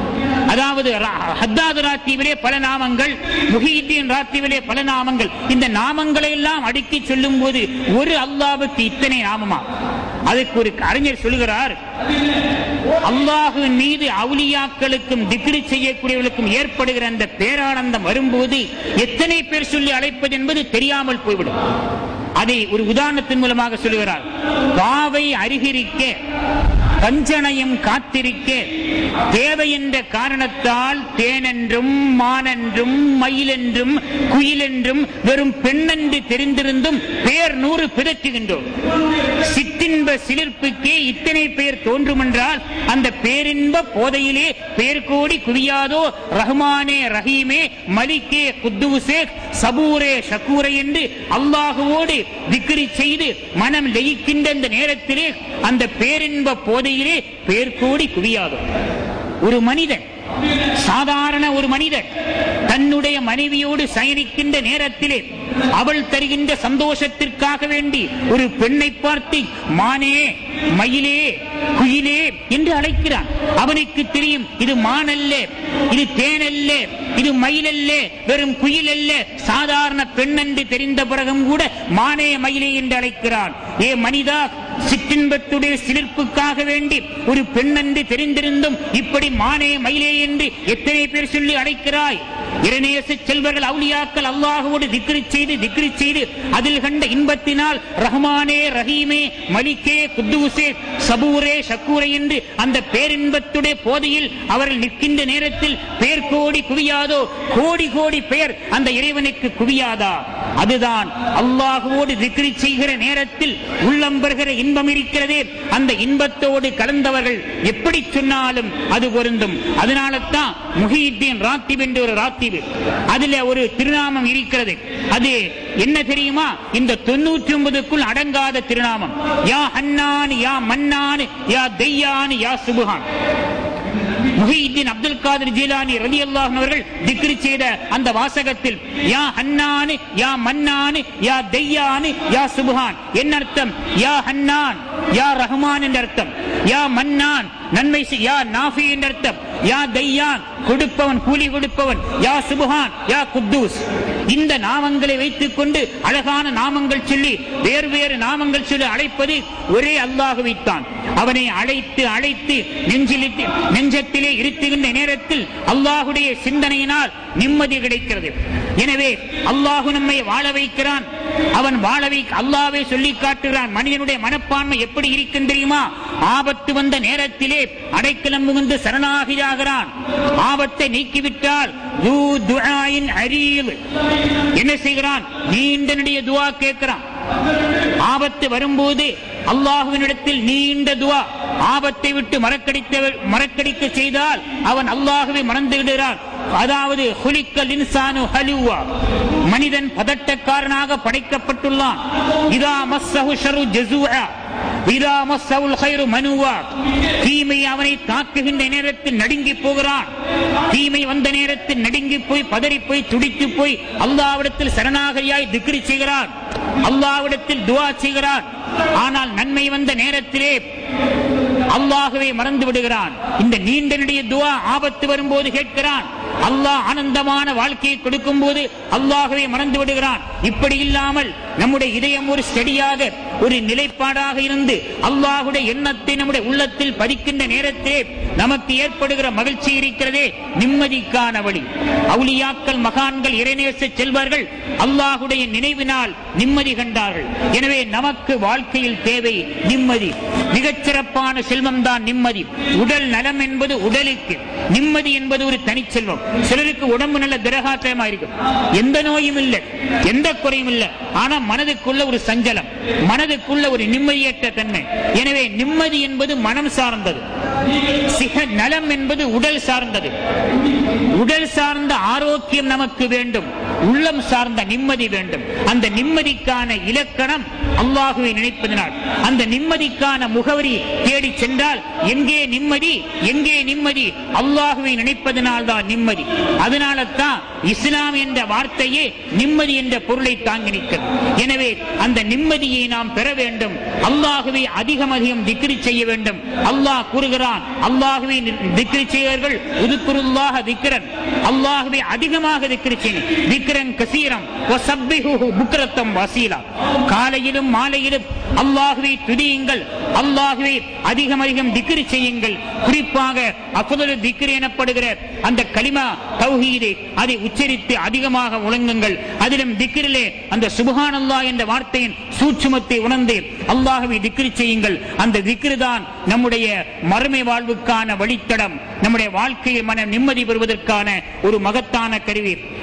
அதாவது ரா- ஹத்தாது ராத்தீவிலே பல நாமங்கள் முஹீத்தீன் ராத்தீவிலே பல நாமங்கள் இந்த நாமங்களை எல்லாம் அடுக்கி சொல்லும் போது ஒரு அல்லாவுக்கு இத்தனை நாமமா அதுக்கு ஒரு அறிஞர் சொல்லுகிறார் அல்லாஹுவின் மீது அவுலியாக்களுக்கும் திக்ரு செய்யக்கூடியவர்களுக்கும் ஏற்படுகிற அந்த பேரானந்தம் வரும்போது எத்தனை பேர் சொல்லி அழைப்பது என்பது தெரியாமல் போய்விடும் அதை ஒரு உதாரணத்தின் மூலமாக சொல்லுகிறார் பாவை அருகிரிக்க கஞ்சனையும் காத்திருக்க தேவை என்ற காரணத்தால் தேனென்றும் மானென்றும் மயிலென்றும் குயிலென்றும் வெறும் பெண்ணென்று தெரிந்திருந்தும் பேர் நூறு பிதற்றுகின்றோம் சிற்றின்ப சிலிர்ப்புக்கே இத்தனை பேர் தோன்றுமென்றால் அந்த பேரின்ப போதையிலே பேர் கோடி குவியாதோ ரஹ்மானே ரஹீமே மலிக்கே குத்தூசே சபூரே ஷக்கூரே என்று அல்லாஹுவோடு திக்ரி செய்து மனம் லயிக்கின்ற அந்த நேரத்திலே அந்த பேரின்ப போதையிலே பேர் கோடி குவியாதோ ஒரு மனிதன் சாதாரண ஒரு மனிதர் தன்னுடைய மனைவியோடு சயனிக்கின்ற நேரத்திலே அவள் தருகின்ற சந்தோஷத்திற்காக வேண்டி ஒரு பெண்ணை பார்த்து மானே மயிலே குயிலே என்று அழைக்கிறான் அவனுக்கு தெரியும் இது மானல்ல இது தேனல்ல இது மயிலல்ல வெறும் குயில் அல்ல சாதாரண பெண் என்று தெரிந்த பிறகும் கூட மானே மயிலே என்று அழைக்கிறான் ஏ மனிதா சிற்றின்பத்துடைய சிலிர்ப்புக்காக வேண்டி ஒரு பெண் என்று தெரிந்திருந்தும் இப்படி மானே மயிலே என்று எத்தனை பேர் சொல்லி அழைக்கிறாய் இரணேச செல்வர்கள் அவுலியாக்கள் அல்லாஹுவோடு திக்ரி செய்து திக்ரி செய்து அதில் கண்ட இன்பத்தினால் ரஹ்மானே ரஹீமே மலிக்கே குத்தூசே சபூரே ஷக்கூரே என்று அந்த பேரின்பத்துடைய போதையில் அவர்கள் நிற்கின்ற நேரத்தில் பேர் கோடி குவியாதோ கோடி கோடி பேர் அந்த இறைவனுக்கு குவியாதா அதுதான் அல்லாஹுவோடு திக்ரி செய்கிற நேரத்தில் உள்ளம் பெறுகிற இன்பம் இருக்கிறதே அந்த இன்பத்தோடு கலந்தவர்கள் எப்படி சொன்னாலும் அது பொருந்தும் அதனால தான் முஹீத்தீன் ராத்திப் என்று ஒரு ராத்திப் அதுல ஒரு திருநாமம் இருக்கிறது அது என்ன தெரியுமா இந்த தொண்ணூற்றி ஒன்பதுக்குள் அடங்காத திருநாமம் யா ஹன்னான் யா மன்னான் யா தெய்யான் யா சுபுகான் முஹீத்தீன் அப்துல் காதர் ஜீலானி ரலி அவர்கள் திக்ரி செய்த அந்த வாசகத்தில் யா ஹன்னானு யா மன்னானு யா தெய்யானு யா சுபுகான் என்ன அர்த்தம் யா ஹன்னான் யா ரஹ்மான் என்ற அர்த்தம் யா மன்னான் நன்மை செய்- யா நாஃபி என்ற அர்த்தம் யா தையான் கொடுப்பவன் கூலி கொடுப்பவன் யா சுபுகான் யா குத்தூஸ் இந்த நாமங்களை வைத்துக் கொண்டு அழகான நாமங்கள் சொல்லி வேறு வேறு நாமங்கள் சொல்லி அழைப்பது ஒரே அல்லாஹுவைத்தான் அவனை அழைத்து அழைத்து நெஞ்சிலிட்டு நெஞ்சத்திலே இருத்துகின்ற நேரத்தில் அல்லாஹுடைய சிந்தனையினால் நிம்மதி கிடைக்கிறது எனவே அல்லாஹு நம்மை வாழ வைக்கிறான் அவன் வாழ வை அல்லாவே சொல்லி காட்டுகிறான் மனிதனுடைய மனப்பான்மை எப்படி இருக்கும் தெரியுமா ஆபத்து வந்த நேரத்திலே அடைக்கலம் புகுந்து சரணாகியாகிறான் ஆபத்தை நீக்கிவிட்டால் து துஆயின் அரீல். என்ன செய்கிறான் நீண்ட நெடிய துவா கேட்கிறான் ஆபத்து வரும்போது அல்லாஹுவினிடத்தில் நீண்ட துவா ஆபத்தை விட்டு மறக்கடித்த மறக்கடிக்க செய்தால் அவன் அல்லாஹுவை மறந்து விடுகிறான் அதாவது ஹுலிக்கல் இன்சானு ஹலுவா மனிதன் பதட்டக்காரனாக படைக்கப்பட்டுள்ளான் இதா மஸ்ஸஹு ஷரு ஜஸூஆ இதா மஸ்ஸஹுல் கைரு மனுவா தீமை அவனை தாக்குகின்ற நேரத்தில் நடுங்கி போகிறான் தீமை வந்த நேரத்தில் நடுங்கி போய் பதறி போய் துடித்து போய் அல்லாவிடத்தில் சரணாகரியாய் திக்ரி செய்கிறான் அல்லாவிடத்தில் துவா செய்கிறான் ஆனால் நன்மை வந்த நேரத்திலே அல்லாஹுவை மறந்து விடுகிறான் இந்த நீண்ட நெடிய துவா ஆபத்து வரும்போது கேட்கிறான் அல்லாஹ் ஆனந்தமான வாழ்க்கையை கொடுக்கும் போது அல்லாஹுவை மறந்து விடுகிறான் இப்படி இல்லாமல் நம்முடைய இதயம் ஒரு ஸ்டடியாக ஒரு நிலைப்பாடாக இருந்து அல்லாஹுடைய எண்ணத்தை நம்முடைய உள்ளத்தில் பதிக்கின்ற நேரத்திலே நமக்கு ஏற்படுகிற மகிழ்ச்சி இருக்கிறதே நிம்மதிக்கான வழி அவுலியாக்கள் மகான்கள் இறைநேச செல்வர்கள் அல்லாஹுடைய நினைவினால் நிம்மதி கண்டார்கள் எனவே நமக்கு வாழ்க்கையில் தேவை நிம்மதி மிகச்சிறப்பான செல்வம் தான் நிம்மதி உடல் நலம் என்பது உடலுக்கு நிம்மதி என்பது ஒரு தனிச்செல்வம் சிலருக்கு உடம்பு நல்ல திரகாத்திரமா இருக்கும் எந்த நோயும் இல்லை எந்த குறையும் இல்லை ஆனா மனதுக்குள்ள ஒரு சஞ்சலம் மனதுக்குள்ள ஒரு நிம்மதியற்ற தன்மை எனவே நிம்மதி என்பது மனம் சார்ந்தது சிக நலம் என்பது உடல் சார்ந்தது உடல் சார்ந்த ஆரோக்கியம் நமக்கு வேண்டும் உள்ளம் சார்ந்த நிம்மதி வேண்டும் அந்த நிம்மதிக்கான இலக்கணம் அல்லாஹுவை நினைப்பதனால் அந்த நிம்மதிக்கான முகவரி தேடி சென்றால் எங்கே நிம்மதி எங்கே நிம்மதி அல்லாஹுவை நினைப்பதனால் தான் நிம்மதி அதனால தான் இஸ்லாம் என்ற வார்த்தையே நிம்மதி என்ற பொருளை தாங்கி நிற்கிறது எனவே அந்த நிம்மதியை நாம் பெற வேண்டும் அல்லாஹுவை அதிகம் அதிகம் திக்ரி செய்ய வேண்டும் அல்லாஹ் கூறுகிறான் அல்லாஹுவை திக்ரி செய்வர்கள் உதுக்குருல்லாக திக்ரன் அல்லாஹுவை அதிகமாக திக்ரி செய்யும் திக்ரன் கசீரம் வசப்பிஹுஹு புக்ரத்தம் வசீலா காலையிலும் மாலையிலும் அல்லாஹுவை துதியுங்கள் அல்லாஹுவை அதிகம் அதிகம் திக்ரி செய்யுங்கள் குறிப்பாக அஃதலு திக்ரி எனப்படுகிற அந்த கலிமா தௌஹீதை அதை உச்சரித்து அதிகமாக முழங்குங்கள் அதிலும் திக்ரிலே அந்த சுபஹானல்லா என்ற வார்த்தையின் சூட்சுமத்தை உணர்ந்து அல்லாஹுவை திக்ரி செய்யுங்கள் அந்த திக்ரு தான் நம்முடைய மறுமை வாழ்வுக்கான வழித்தடம் நம்முடைய வாழ்க்கையில் மன நிம்மதி பெறுவதற்கான ஒரு மகத்தான கருவி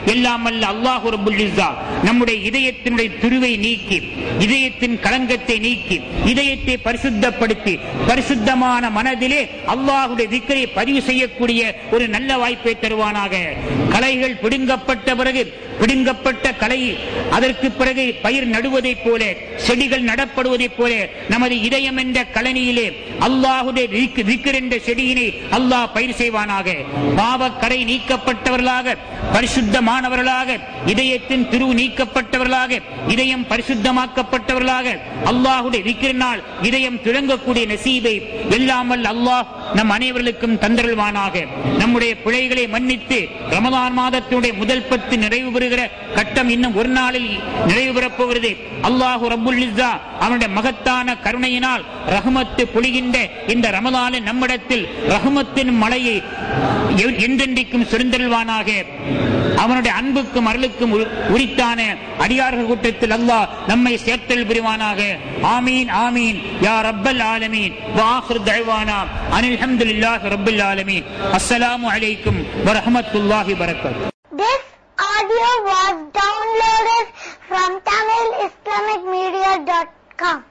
எல்லாம் அல்ல அல்லாஹு ரபுல் இஸ்ஸா நம்முடைய இதயத்தினுடைய துருவை நீக்கி இதயத்தின் களங்கத்தை நீக்கி இதயத்தை பரிசுத்தப்படுத்தி பரிசுத்தமான மனதிலே அல்லாஹுடைய விக்கரை பதிவு செய்யக்கூடிய ஒரு நல்ல வாய்ப்பை தருவானாக கலைகள் பிடுங்கப்பட்ட பிறகு பிடுங்கப்பட்ட கலை அதற்கு பிறகு பயிர் நடுவதைப் போல செடிகள் நடப்படுவதைப் போல நமது இதயம் என்ற கலனியிலே அல்லாஹுடைய விக்- விக்ர் என்ற செடியினை அல்லாஹ் பயிர் செய்வானாக பாவக்கரை நீக்கப்பட்டவர்களாக பரிசுத்தமானவர்களாக இதயத்தின் திரு நீக்கப்பட்டவர்களாக இதயம் பரிசுத்தமாக்கப்பட்டவர்களாக அல்லாஹுடைய விக்கிரினால் இதயம் துளங்கக்கூடிய நசீபை எல்லாமல் அல்லாஹ் நம் அனைவர்களுக்கும் தந்தருள்வானாக நம்முடைய பிழைகளை மன்னித்து ரமதான் மாதத்தினுடைய முதல் பத்து நிறைவு பெறுகிற கட்டம் இன்னும் ஒரு நாளில் நிறைவு பெறப் போகிறது அல்லாஹு ரப்புல் இஸ்ஸா அவனுடைய மகத்தான கருணையினால் ரஹமத்து பொழிகின்ற இந்த ரமதானில் நம்மிடத்தில் ரஹமத்தின் மலையை எ- என்றென்றைக்கும் சுருந்தருள்வானாக அவனுடைய அன்புக்கும் அருளுக்கும் உரி- உரித்தான அடியார்கள் கூட்டத்தில் அல்லாஹ் நம்மை சேர்த்தல் புரிவானாக ஆமீன் ஆமீன் யா ரப்பல் ஆலமீன் வாஹிர் தழ்வானா அனில் ஹம்துலில்லாஹி ரப்பில் ஆலமீன் அஸ்ஸலாமு அலைக்கும் வரஹ்மத்துல்லாஹி வரகாத்துஹு This audio was downloaded from TamilIslamicMedia.com.